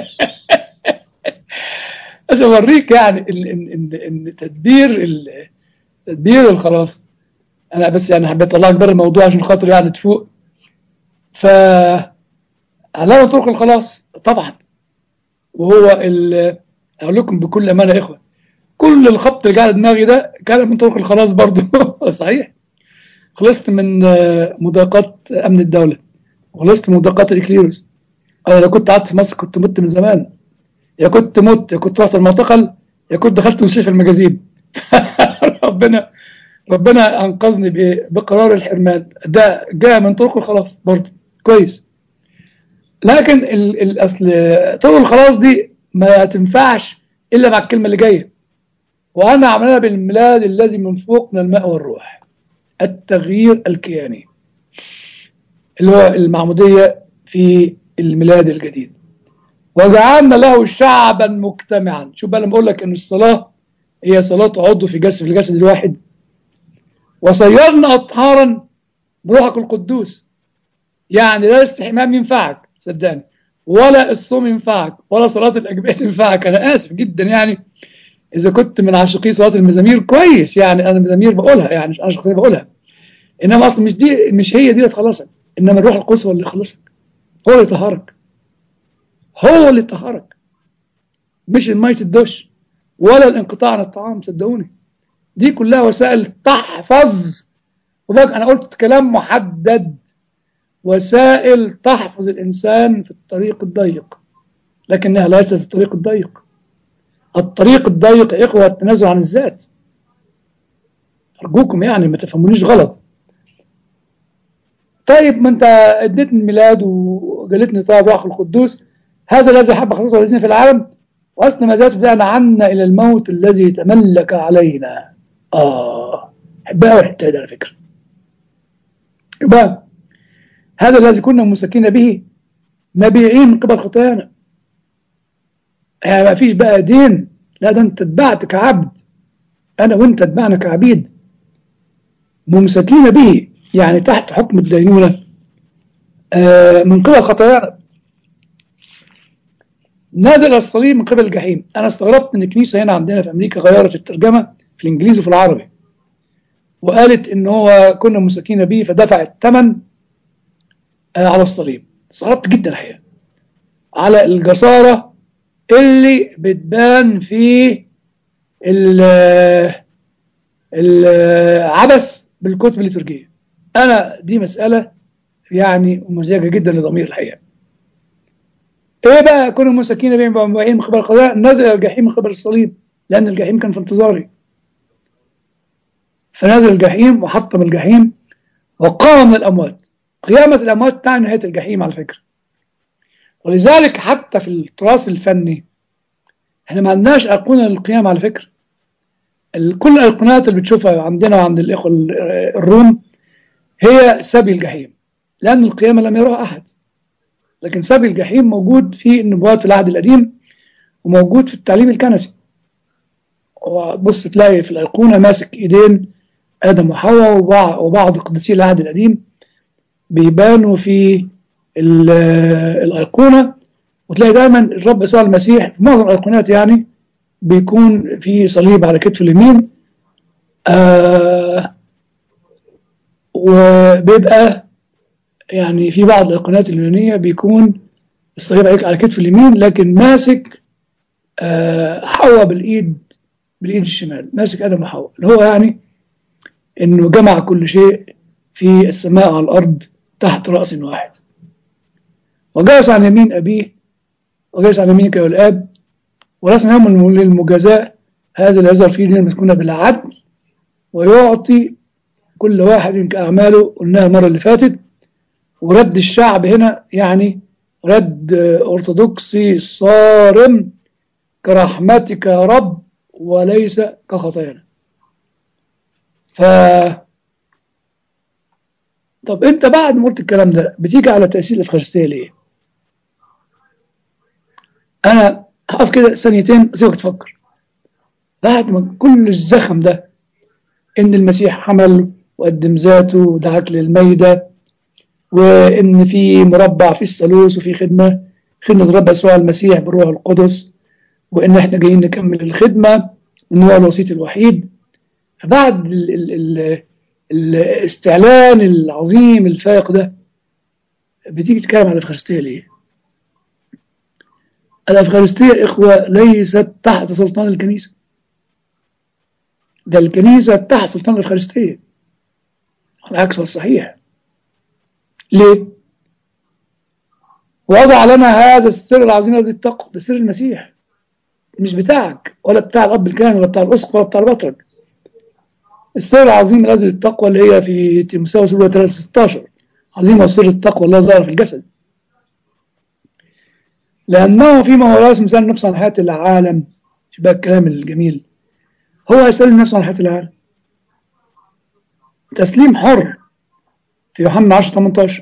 B: بس اوريك يعني ان ان ان تدبير تدبير الخلاص انا بس يعني حبيت اطلعك بره الموضوع عشان خاطر يعني تفوق ف علامة طرق الخلاص طبعا وهو اقول لكم بكل امانه يا اخوه كل الخبط اللي قاعد دماغي ده كان من طرق الخلاص برضه صحيح خلصت من مضايقات امن الدوله وخلصت من مضايقات الاكليروس انا لو كنت قعدت في مصر كنت مت من زمان يا كنت مت يا كنت رحت المعتقل يا كنت دخلت مستشفى المجازيب ربنا ربنا انقذني بايه بقرار الحرمان ده جاء من طرق الخلاص برضه كويس لكن الاصل طرق الخلاص دي ما تنفعش الا مع الكلمه اللي جايه وانا عملها بالميلاد الذي من فوق من الماء والروح التغيير الكياني اللي هو المعموديه في الميلاد الجديد وجعلنا له شعبا مجتمعا شوف بقى لما اقول لك ان الصلاه هي صلاه عضو في جسد في الجسد الواحد وصيرنا اطهارا بروحك القدوس يعني لا الاستحمام ينفعك صدقني ولا الصوم ينفعك ولا صلاة الأجبية تنفعك أنا آسف جدا يعني إذا كنت من عاشقي صلاة المزامير كويس يعني أنا المزامير بقولها يعني أنا شخصيا بقولها إنما أصلا مش دي مش هي دي اللي تخلصك إنما الروح القدس هو اللي يخلصك هو اللي يطهرك هو اللي يطهرك مش المية الدش ولا الانقطاع عن الطعام صدقوني دي كلها وسائل تحفظ وبقى أنا قلت كلام محدد وسائل تحفظ الإنسان في الطريق الضيق لكنها ليست الطريق الضيق الطريق الضيق يا إخوة التنازل عن الذات أرجوكم يعني ما تفهمونيش غلط طيب ما أنت اديتني الميلاد وجلتني طاب روح القدوس هذا الذي حب خصوصا الذين في العالم وأسنى ما ذات بدأنا عنا إلى الموت الذي تملك علينا آه حبها الحتة دي على فكرة يبقى هذا الذي كنا مسكين به مبيعين من قبل خطايانا يعني ما فيش بقى دين لا ده انت اتبعت كعبد انا وانت اتبعنا كعبيد ممسكين به يعني تحت حكم الدينونة آه من قبل خطايانا نازل الصليب من قبل الجحيم انا استغربت ان الكنيسة هنا عندنا في امريكا غيرت الترجمة في الانجليزي وفي العربي وقالت ان هو كنا مسكين به فدفع الثمن على الصليب استغربت جدا الحقيقه على الجساره اللي بتبان في العبث بالكتب الليتورجيه انا دي مساله يعني مزعجه جدا لضمير الحقيقه ايه بقى كون المساكين بين مبيعين من قبل القضاء نزل الجحيم من قبل الصليب لان الجحيم كان في انتظاري فنزل الجحيم وحطم الجحيم وقام من الاموات قيامة الأموات تعني نهاية الجحيم على فكرة ولذلك حتى في التراث الفني احنا ما عندناش أيقونة للقيامة على فكرة ال- كل الايقونات اللي بتشوفها عندنا وعند الاخوه ال- الروم هي سبي الجحيم لان القيامه لم يراها احد لكن سبي الجحيم موجود في النبوات في العهد القديم وموجود في التعليم الكنسي وبص تلاقي في الايقونه ماسك ايدين ادم وحواء وبع- وبعض قديسي العهد القديم بيبانوا في ال- الايقونه وتلاقي دايما الرب يسوع المسيح في معظم الايقونات يعني بيكون في صليب على كتفه اليمين آه وبيبقى يعني في بعض الايقونات اليونانيه بيكون الصليب عليك على كتف اليمين لكن ماسك آه حواء بالايد بالايد الشمال ماسك ادم وحواء اللي هو يعني انه جمع كل شيء في السماء على الارض تحت راس واحد وجلس عن يمين ابيه وجلس عن يمينك يا الاب ولسنا يوم للمجازاة هذا اللي يظهر فيه المسكونة بالعدل ويعطي كل واحد كأعماله قلناها المرة اللي فاتت ورد الشعب هنا يعني رد أرثوذكسي صارم كرحمتك يا رب وليس كخطايانا ف طب انت بعد ما قلت الكلام ده بتيجي على تأثير الإفخارستية ليه؟ أنا هقف كده ثانيتين أسيبك تفكر بعد ما كل الزخم ده إن المسيح حمل وقدم ذاته ودعاك للميدة وإن في مربع في الثالوث وفي خدمة خدمة الرب يسوع المسيح بالروح القدس وإن إحنا جايين نكمل الخدمة إن هو الوسيط الوحيد فبعد ال ال ال الاستعلان العظيم الفائق ده بتيجي تتكلم عن الإفخارستية ليه؟ الأفغانستية إخوة ليست تحت سلطان الكنيسة ده الكنيسة تحت سلطان الأفغانستية العكس هو الصحيح ليه؟ وضع لنا هذا السر العظيم الذي التقوى ده سر المسيح مش بتاعك ولا بتاع الأب الكاهن ولا بتاع الأسقف ولا بتاع البطرك السر العظيم الذي التقوى اللي هي في تيموثاوس سورة 3 16 عظيم سر التقوى الله ظهر في الجسد لأنه فيما هو رأس مثال نفسه عن حياة العالم شبه الكلام الجميل هو يسأل نفسه عن حياة العالم تسليم حر في يوحنا 10 18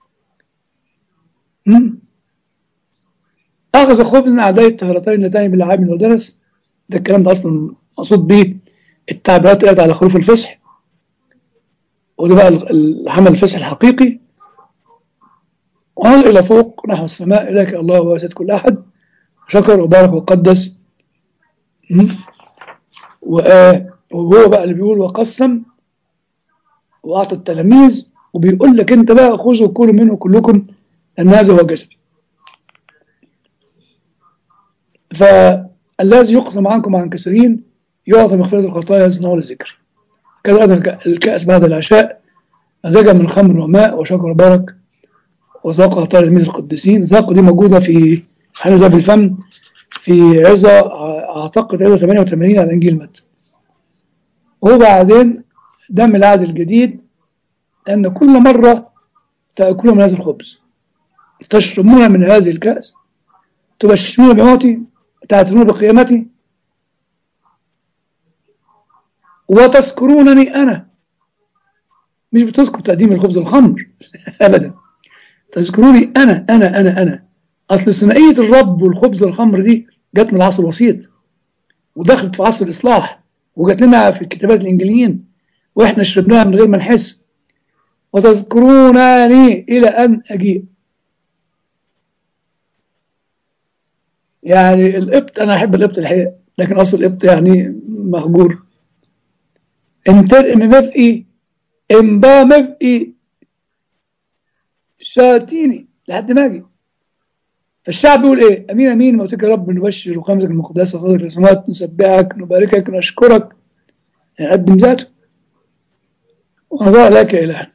B: مم. أخذ خبزا أعداء الطهرتين اللتين بالعاب ودرس ده الكلام ده أصلا مقصود به التعبيرات اللي على خروف الفصح وده بقى العمل الفصح الحقيقي وعاد إلى فوق نحو السماء إليك الله واسد كل أحد شكر وبارك وقدس وهو بقى اللي بيقول وقسم وأعطى التلاميذ وبيقول لك أنت بقى خذوا كلوا منه كلكم لأن هذا هو جسدي فالذي يقسم عنكم عن كثيرين يعطى مغفرة الخطايا يزنه للذكر كذا أيضا الكأس بعد العشاء مزاجا من خمر وماء وشكر وبارك وذاق تلاميذ القديسين ذاق دي موجودة في حال ذهب الفم في عظة أعتقد عظة 88 على إنجيل متى وبعدين دم العهد الجديد أن كل مرة تأكلون من هذا الخبز تشربون من هذه الكأس تبشرون بموتي تعتنون بقيامتي وتذكرونني أنا مش بتذكر تقديم الخبز الخمر أبدا تذكروني أنا أنا أنا أنا أصل ثنائية الرب والخبز الخمر دي جت من العصر الوسيط ودخلت في عصر الإصلاح وجت لنا في الكتابات الإنجيليين وإحنا شربناها من غير ما نحس وتذكرونني إلى أن أجيء يعني القبط أنا أحب القبط الحقيقة لكن أصل القبط يعني مهجور انتر إن مبقي إنبا مبقي شاتيني لحد ما أجي فالشعب بيقول إيه أمين أمين موتك يا رب نبشر وخمسك المقدسة فضل الرسمات نسبحك نباركك نشكرك يقدم ذاته ونضع لك إلهنا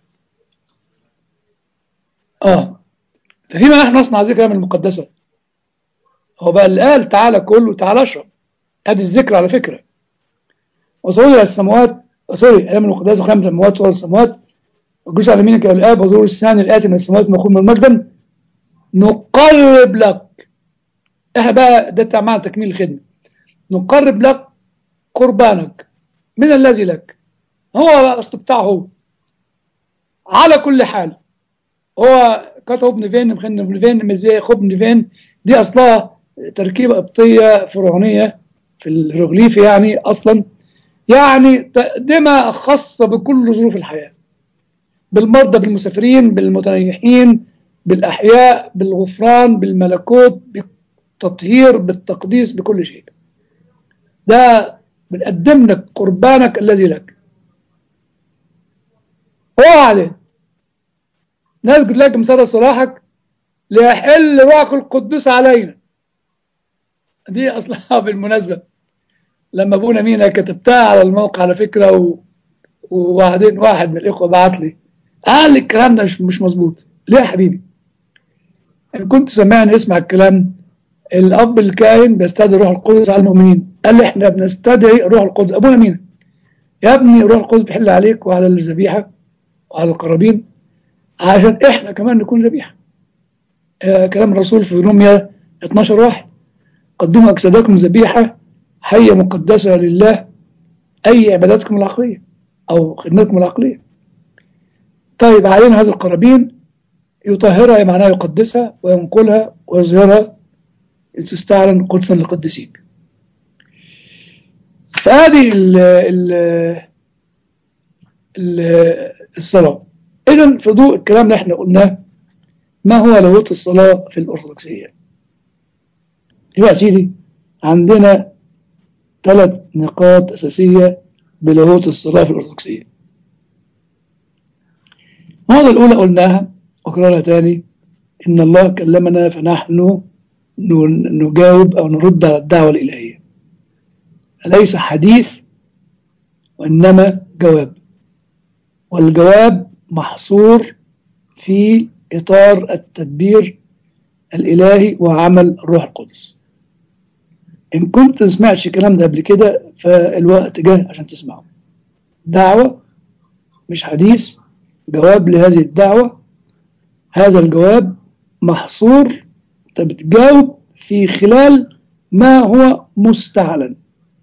B: آه ففيما نحن نصنع ذكر من المقدسة هو بقى اللي قال تعالى كل وتعالى اشرب ادي الذكر على فكرة وصعود الى السماوات سوري ايام المقدسة خمس سماوات صعود السماوات وجلوس على يمينك يا الاب وظهور الثاني الاتي من السماوات مخون من مجدا نقرب لك احنا بقى ده معنى تكميل الخدمة نقرب لك قربانك من الذي لك هو اصل بتاعه هو على كل حال هو كتب نيفين مخن نيفين مزيه خب نيفين دي اصلها تركيبه قبطيه فرعونيه في الهيروغليف يعني اصلا يعني تقدمه خاصه بكل ظروف الحياه بالمرضى بالمسافرين بالمتنيحين بالاحياء بالغفران بالملكوت بالتطهير بالتقديس بكل شيء ده بنقدم لك قربانك الذي لك هو عليه نسجد لك مسار صلاحك ليحل روحك القدوس علينا دي اصلها بالمناسبه لما ابونا مينا كتبتها على الموقع على فكره و... وبعدين واحد من الاخوه بعت لي قال لي الكلام ده مش مش مظبوط ليه يا حبيبي ان كنت سمعني اسمع الكلام الاب الكاهن بيستدعي روح القدس على المؤمنين قال لي احنا بنستدعي روح القدس ابونا مينا يا ابني روح القدس بيحل عليك وعلى الذبيحه وعلى القرابين عشان احنا كمان نكون ذبيحه آه كلام الرسول في روميا 12 واحد قدموا اجسادكم ذبيحه حيه مقدسه لله اي عباداتكم العقليه او خدمتكم العقليه طيب علينا هذه القرابين يطهرها معناها يقدسها وينقلها ويظهرها تستعلن قدسا لقدسيك فهذه ال ال ال الصلاة إذا في ضوء الكلام اللي احنا قلناه ما هو لاهوت الصلاة في الأرثوذكسية يبقى سيدي عندنا ثلاث نقاط أساسية بلاهوت الصلاة في الأرثوذكسية النقطة الأولى قلناها أكررها تاني إن الله كلمنا فنحن نجاوب أو نرد على الدعوة الإلهية ليس حديث وإنما جواب والجواب محصور في إطار التدبير الإلهي وعمل الروح القدس إن كنت سمعتش الكلام ده قبل كده فالوقت جه عشان تسمعه دعوة مش حديث جواب لهذه الدعوة هذا الجواب محصور انت بتجاوب في خلال ما هو مستعلن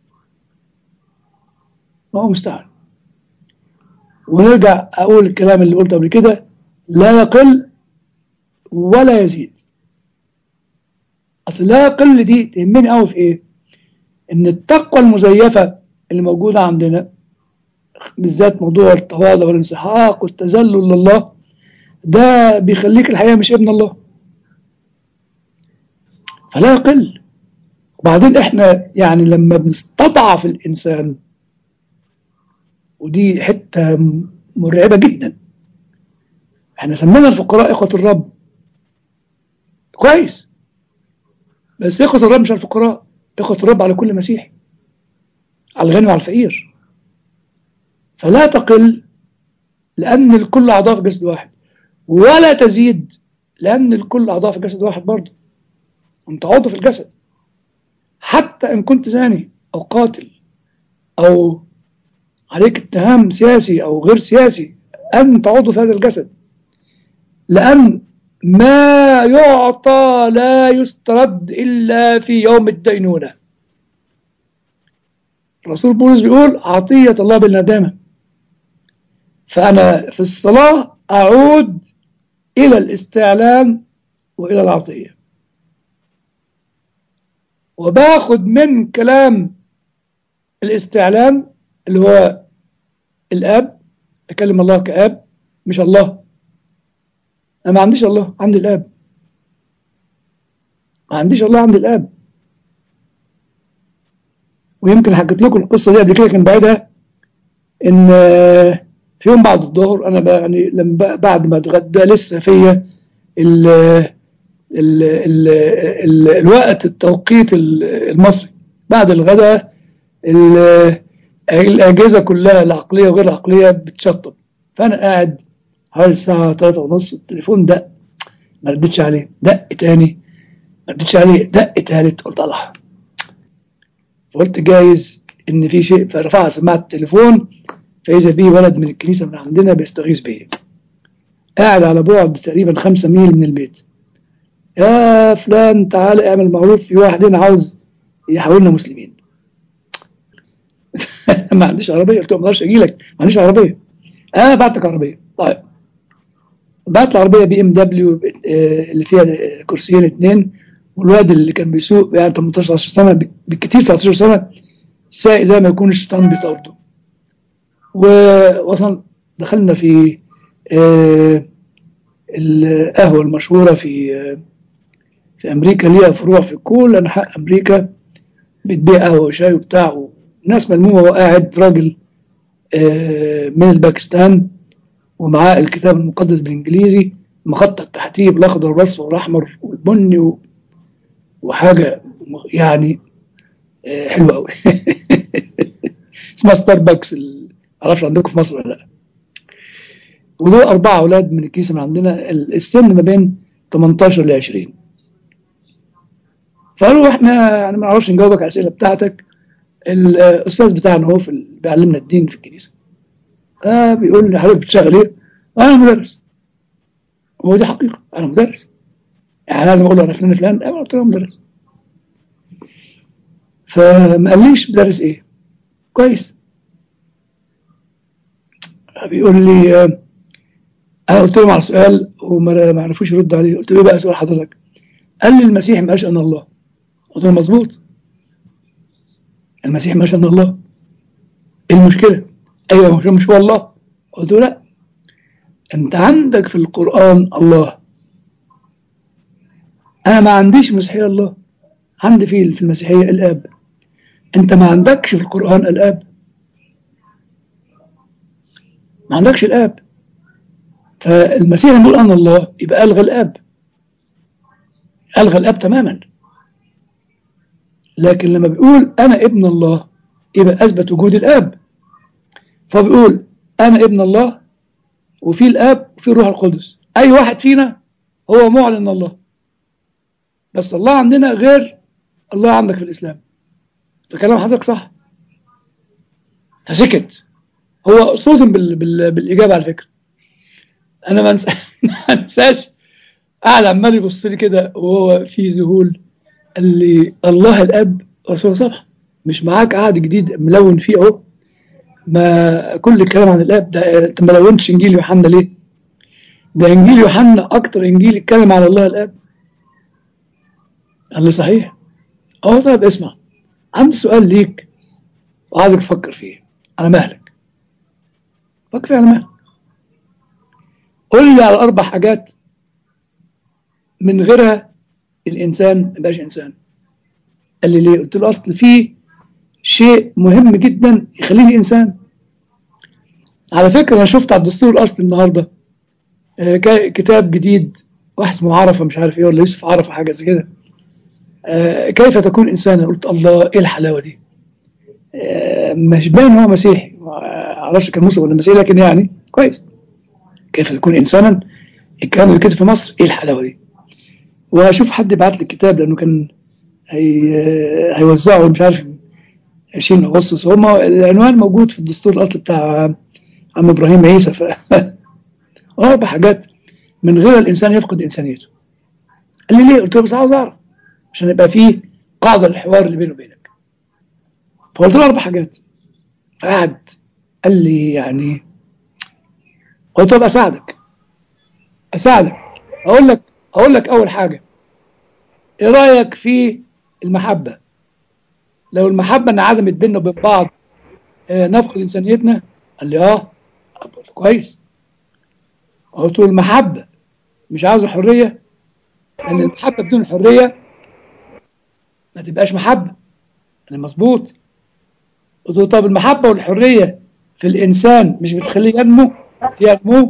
B: ما هو مستعلن ونرجع اقول الكلام اللي قلته قبل كده لا يقل ولا يزيد اصل لا يقل دي تهمني قوي في ايه ان التقوى المزيفه اللي موجوده عندنا بالذات موضوع التواضع والانسحاق والتذلل لله ده بيخليك الحقيقه مش ابن الله فلا يقل وبعدين احنا يعني لما بنستضعف الانسان ودي حته مرعبه جدا احنا سمينا الفقراء اخوه الرب كويس بس اخوه الرب مش على الفقراء اخوه الرب على كل مسيحي على الغني وعلى الفقير فلا تقل لان الكل اعضاء في جسد واحد ولا تزيد لان الكل اعضاء في جسد واحد برضه انت عضو في الجسد حتى ان كنت زاني او قاتل او عليك اتهام سياسي او غير سياسي انت عضو في هذا الجسد لان ما يعطى لا يسترد الا في يوم الدينونه الرسول بولس بيقول عطيه الله بالندامه فانا في الصلاه اعود الى الاستعلان والى العطيه وباخد من كلام الاستعلان اللي هو الاب اكلم الله كاب مش الله انا ما عنديش الله عندي الاب ما عنديش الله عندي الاب ويمكن حكيت لكم القصه دي قبل كده كان بعيدها ان في يوم بعد الظهر انا يعني لما بعد ما اتغدى لسه فيا ال ال ال ال الوقت التوقيت المصري بعد الغداء الاجهزه كلها العقليه وغير العقليه بتشطب فانا قاعد حوالي الساعه 3 ونص التليفون دق ما ردتش عليه دق تاني ما ردتش عليه دق تالت قلت الله فقلت جايز ان في شيء فرفع سماعه التليفون فاذا بيه ولد من الكنيسه من عندنا بيستغيث بيا قاعد على بعد تقريبا خمسة ميل من البيت يا فلان تعالى اعمل معروف في واحد هنا عاوز يحولنا مسلمين ما عنديش عربيه قلت له ما اقدرش اجي لك ما عنديش عربيه انا بعت لك عربيه طيب بعت العربيه بي ام دبليو اللي فيها كرسيين اثنين والواد اللي كان بيسوق يعني 18 سنه بالكثير 19 سنه سايق زي ما يكون الشيطان بيطارده ووصل دخلنا في آه القهوه المشهوره في آه في امريكا ليها فروع في كل انحاء امريكا بتبيع قهوه وشاي وبتاع ناس ملمومه وقاعد راجل آه من الباكستان ومعاه الكتاب المقدس بالانجليزي مخطط تحتيه بالاخضر والاصفر والاحمر والبني و... وحاجه يعني آه حلوه قوي اسمها ستاربكس معرفش عندكم في مصر ولا لا ودول أربعة أولاد من الكنيسة من عندنا السن ما بين 18 ل 20 فقالوا احنا يعني ما نعرفش نجاوبك على الأسئلة بتاعتك الأستاذ بتاعنا هو في بيعلمنا الدين في الكنيسة آه بيقول لي حضرتك بتشتغل إيه؟ أنا مدرس هو دي حقيقة أنا مدرس يعني لازم أقول له أنا فلان فلان أنا قلت له مدرس فما قاليش مدرس إيه؟ كويس بيقول لي انا قلت له على سؤال وما عرفوش يرد عليه قلت له بقى سؤال حضرتك قال لي المسيح ما قالش انا الله قلت له مظبوط المسيح ما قالش انا الله ايه المشكله ايوه مش هو الله قلت له لا انت عندك في القران الله انا ما عنديش مسيحيه الله عندي في في المسيحيه الاب انت ما عندكش في القران الاب ما عندكش الاب فالمسيح لما يقول انا الله يبقى الغى الاب الغى الاب تماما لكن لما بيقول انا ابن الله يبقى اثبت وجود الاب فبيقول انا ابن الله وفي الاب وفي الروح القدس اي واحد فينا هو معلن الله بس الله عندنا غير الله عندك في الاسلام فكلام حضرتك صح فسكت هو صدم بال... بال... بالاجابه على فكره انا ما انساش قاعد عمال يبص لي كده وهو في ذهول قال لي الله الاب رسول طبعا مش معاك عهد جديد ملون فيه اهو ما كل الكلام عن الاب ده انت ما لونتش انجيل يوحنا ليه؟ ده انجيل يوحنا اكتر انجيل يتكلم عن الله الاب قال لي صحيح اه طيب اسمع عندي سؤال ليك وعايزك تفكر فيه على مهلك فكر فيه على مهلك قول لي على اربع حاجات من غيرها الانسان ما يبقاش انسان قال لي ليه قلت له اصل في شيء مهم جدا يخليني انسان على فكره انا شفت على الدستور الاصلي النهارده آه كتاب جديد واحد اسمه عرفه مش عارف ايه ولا يوسف عرفه حاجه زي كده آه كيف تكون انسانا قلت الله ايه الحلاوه دي آه مش باين هو مسيحي ما اعرفش كان مسلم ولا مسيحي لكن يعني كويس كيف تكون انسانا الكلام اللي كتب في مصر ايه الحلاوه دي واشوف حد بعت لي الكتاب لانه كان هي هيوزعه مش عارف 20 اغسطس هم العنوان موجود في الدستور الاصلي بتاع عم ابراهيم عيسى ف اربع حاجات من غير الانسان يفقد انسانيته قال لي ليه؟ قلت له بس عاوز اعرف عشان يبقى فيه قاعده للحوار اللي بيني وبينك فقلت له اربع حاجات فقعد قال لي يعني قلت له اساعدك اساعدك اقول لك اقول لك اول حاجه ايه رايك في المحبه لو المحبه انعدمت بيننا وبين بعض آه نفقد انسانيتنا قال لي اه قلت كويس قلت له المحبه مش عاوز حريه لان المحبه بدون حريه ما تبقاش محبه انا مظبوط قلت له طب المحبه والحريه في الانسان مش بتخليه ينمو فيها نمو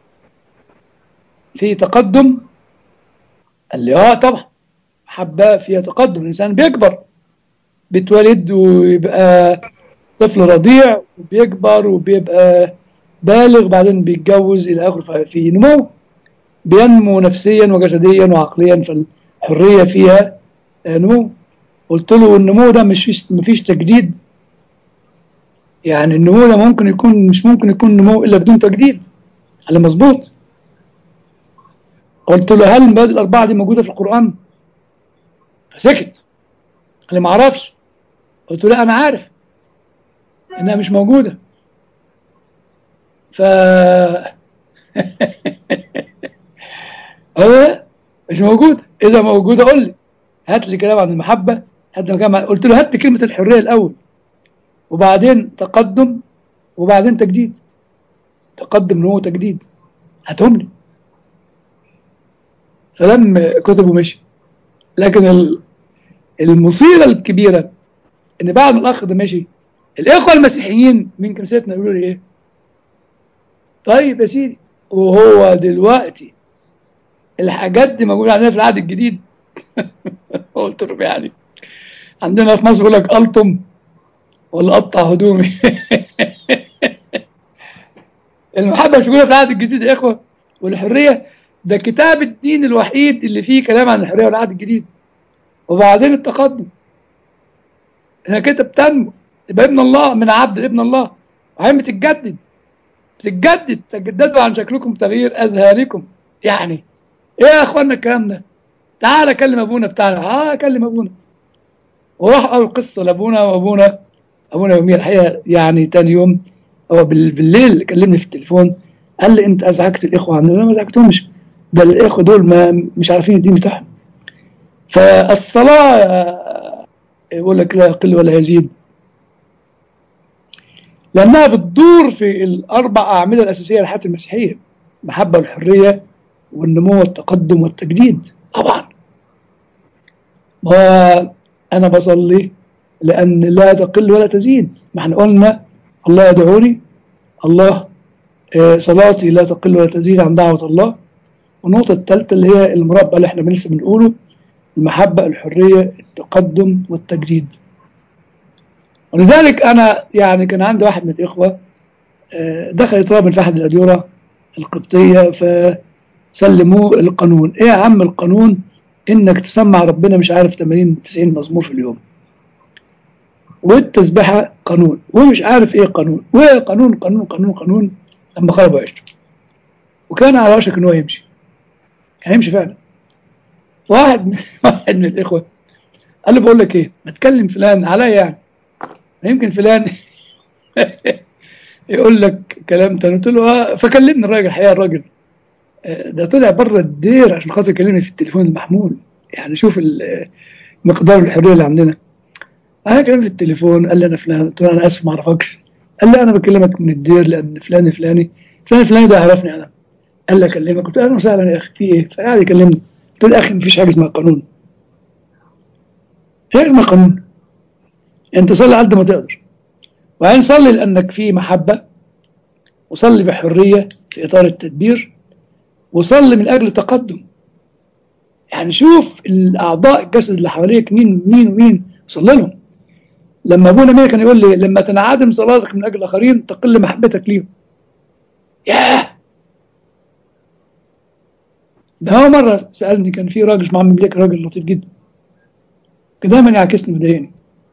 B: في تقدم قال لي اه طبعا محبه فيها تقدم الانسان بيكبر بيتولد ويبقى طفل رضيع وبيكبر وبيبقى بالغ بعدين بيتجوز الى اخره في نمو بينمو نفسيا وجسديا وعقليا فالحريه فيها نمو قلت له النمو ده مش فيش مفيش تجديد يعني النمو ده ممكن يكون مش ممكن يكون نمو الا بدون تجديد على مظبوط قلت له هل المبادئ الاربعه دي موجوده في القران فسكت قال لي ما اعرفش قلت له لا انا عارف انها مش موجودة ف هو مش موجود اذا موجودة قول لي هات لي كلام عن المحبة هات لي كلام عن... قلت له هات لي كلمة الحرية الاول وبعدين تقدم وبعدين تجديد تقدم نمو تجديد هاتهم لي فلم كتبه مشي لكن ال- المصيبة الكبيرة ان بعد ما الاخ ده مشي الاخوة المسيحيين من كنيستنا يقولوا لي ايه طيب يا سيدي وهو دلوقتي الحاجات دي موجودة عندنا في العهد الجديد قلت له يعني عندنا في مصر يقول لك ألطم ولا قطع هدومي المحبة مش موجودة في العهد الجديد يا إخوة والحرية ده كتاب الدين الوحيد اللي فيه كلام عن الحرية والعهد الجديد وبعدين التقدم هنا كده بتنمو تبقى ابن الله من عبد ابن الله وبعدين بتتجدد بتتجدد تجددوا عن شكلكم تغيير أذهانكم يعني ايه يا اخوانا الكلام ده تعال كلم ابونا بتاعنا اه كلم ابونا وراح قال القصه لابونا وابونا ابونا يوميا الحقيقه يعني تاني يوم هو بال- بالليل كلمني في التليفون قال لي انت ازعجت الاخوه عندنا لا ما ازعجتهمش ده الاخوه دول ما مش عارفين الدين بتاعهم فالصلاه آه، يقول لك لا يقل ولا يزيد لانها بتدور في الاربع اعمده الاساسيه للحياه المسيحيه المحبه والحريه والنمو والتقدم والتجديد طبعا ما انا بصلي لان لا تقل ولا تزيد ما احنا قلنا الله يدعوني الله آه، صلاتي لا تقل ولا تزيد عن دعوة الله والنقطة الثالثة اللي هي المربع اللي احنا لسه بنقوله المحبة الحرية التقدم والتجديد ولذلك أنا يعني كان عندي واحد من الإخوة آه، دخل يترابط في أحد الأديرة القبطية فسلموه القانون إيه يا عم القانون إنك تسمع ربنا مش عارف 80 90 مزمور في اليوم والتسبيحة قانون ومش عارف إيه قانون وقانون قانون قانون قانون لما خربوا عيشته وكان على وشك إن هو يمشي كان يمشي فعلا واحد واحد من الإخوة قال له بقول لك إيه ما تكلم فلان عليا يعني يمكن فلان يقول لك كلام تاني قلت له اه فكلمني الراجل الحقيقه الراجل آه، ده طلع بره الدير عشان خاطر يكلمني في التليفون المحمول يعني شوف ال- آه، مقدار الحريه اللي عندنا انا كلمت في التليفون قال لي انا فلان قلت له انا اسف ما اعرفكش قال لي انا بكلمك من الدير لان فلان فلاني فلان فلاني ده عرفني انا قال لي اكلمك قلت له اهلا وسهلا يا اخي في ايه فقعد يكلمني قلت له يا اخي مفيش حاجه اسمها قانون في حاجه اسمها قانون انت صلي على قد ما تقدر وبعدين صلي لانك في محبه وصلي بحريه في اطار التدبير وصلي من اجل التقدم يعني شوف الاعضاء الجسد اللي حواليك مين مين ومين صلي لهم لما ابونا مير كان يقول لي لما تنعدم صلاتك من اجل الاخرين تقل محبتك ليهم ياه ده هو مره سالني كان في راجل اسمه عم مليك راجل لطيف جدا كان دايما يعكسني ويضايقني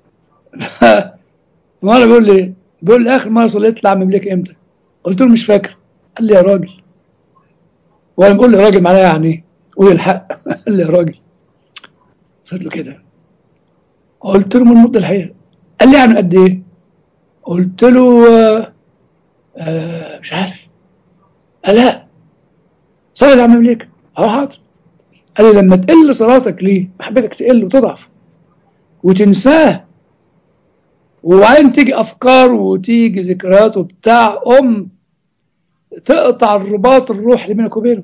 B: مرة بيقول لي بيقول لي آخر مرة صليت لعم مملكة إمتى؟ قلت له مش فاكر قال لي يا راجل وأنا بقول له يا راجل معناها يعني إيه؟ قول الحق قال لي يا راجل قلت له كده قلت له من المدة الحقيقة قال لي يعني قد إيه؟ قلت له آه آه مش عارف قال لا صلي لعم مملكة أهو حاضر قال لي لما تقل صلاتك ليه؟ محبتك تقل وتضعف وتنساه وبعدين تيجي افكار وتيجي ذكريات وبتاع ام تقطع الرباط الروح اللي بينك وبينه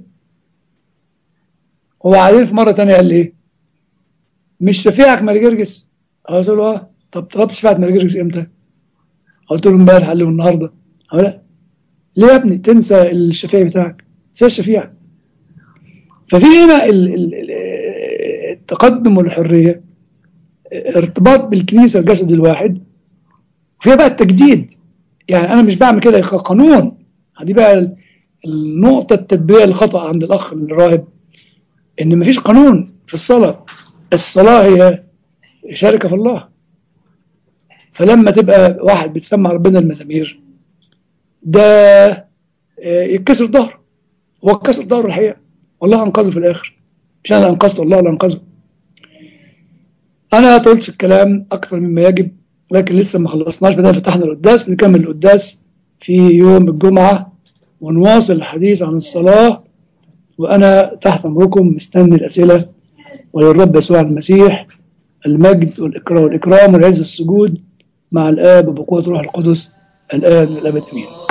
B: وبعدين في مره تانية قال لي ايه مش شفيعك ماري جرجس قلت له اه طب طلبت شفاعة ماري جرجس امتى قلت له امبارح قال لي النهارده قال لا ليه يا ابني تنسى الشفيع بتاعك تنسى الشفيع ففي هنا ال- ال- ال- التقدم والحريه ارتباط بالكنيسه الجسد الواحد فيها بقى التجديد يعني انا مش بعمل كده قانون دي بقى ال- النقطة التدبيرية الخطأ عند الأخ الراهب إن مفيش قانون في الصلاة الصلاة هي شركة في الله فلما تبقى واحد بتسمع ربنا المزامير ده آه، يتكسر ظهره هو اتكسر ظهره الحقيقة والله أنقذه في الآخر مش أنا أنقذته الله اللي أنقذه أنا طولت في الكلام أكثر مما يجب لكن لسه ما خلصناش بدل فتحنا القداس نكمل القداس في يوم الجمعة ونواصل الحديث عن الصلاة وأنا تحت أمركم مستني الأسئلة وللرب يسوع المسيح المجد والإكرام والإكرام والعز السجود مع الآب وبقوة روح القدس الآن والأبد أمين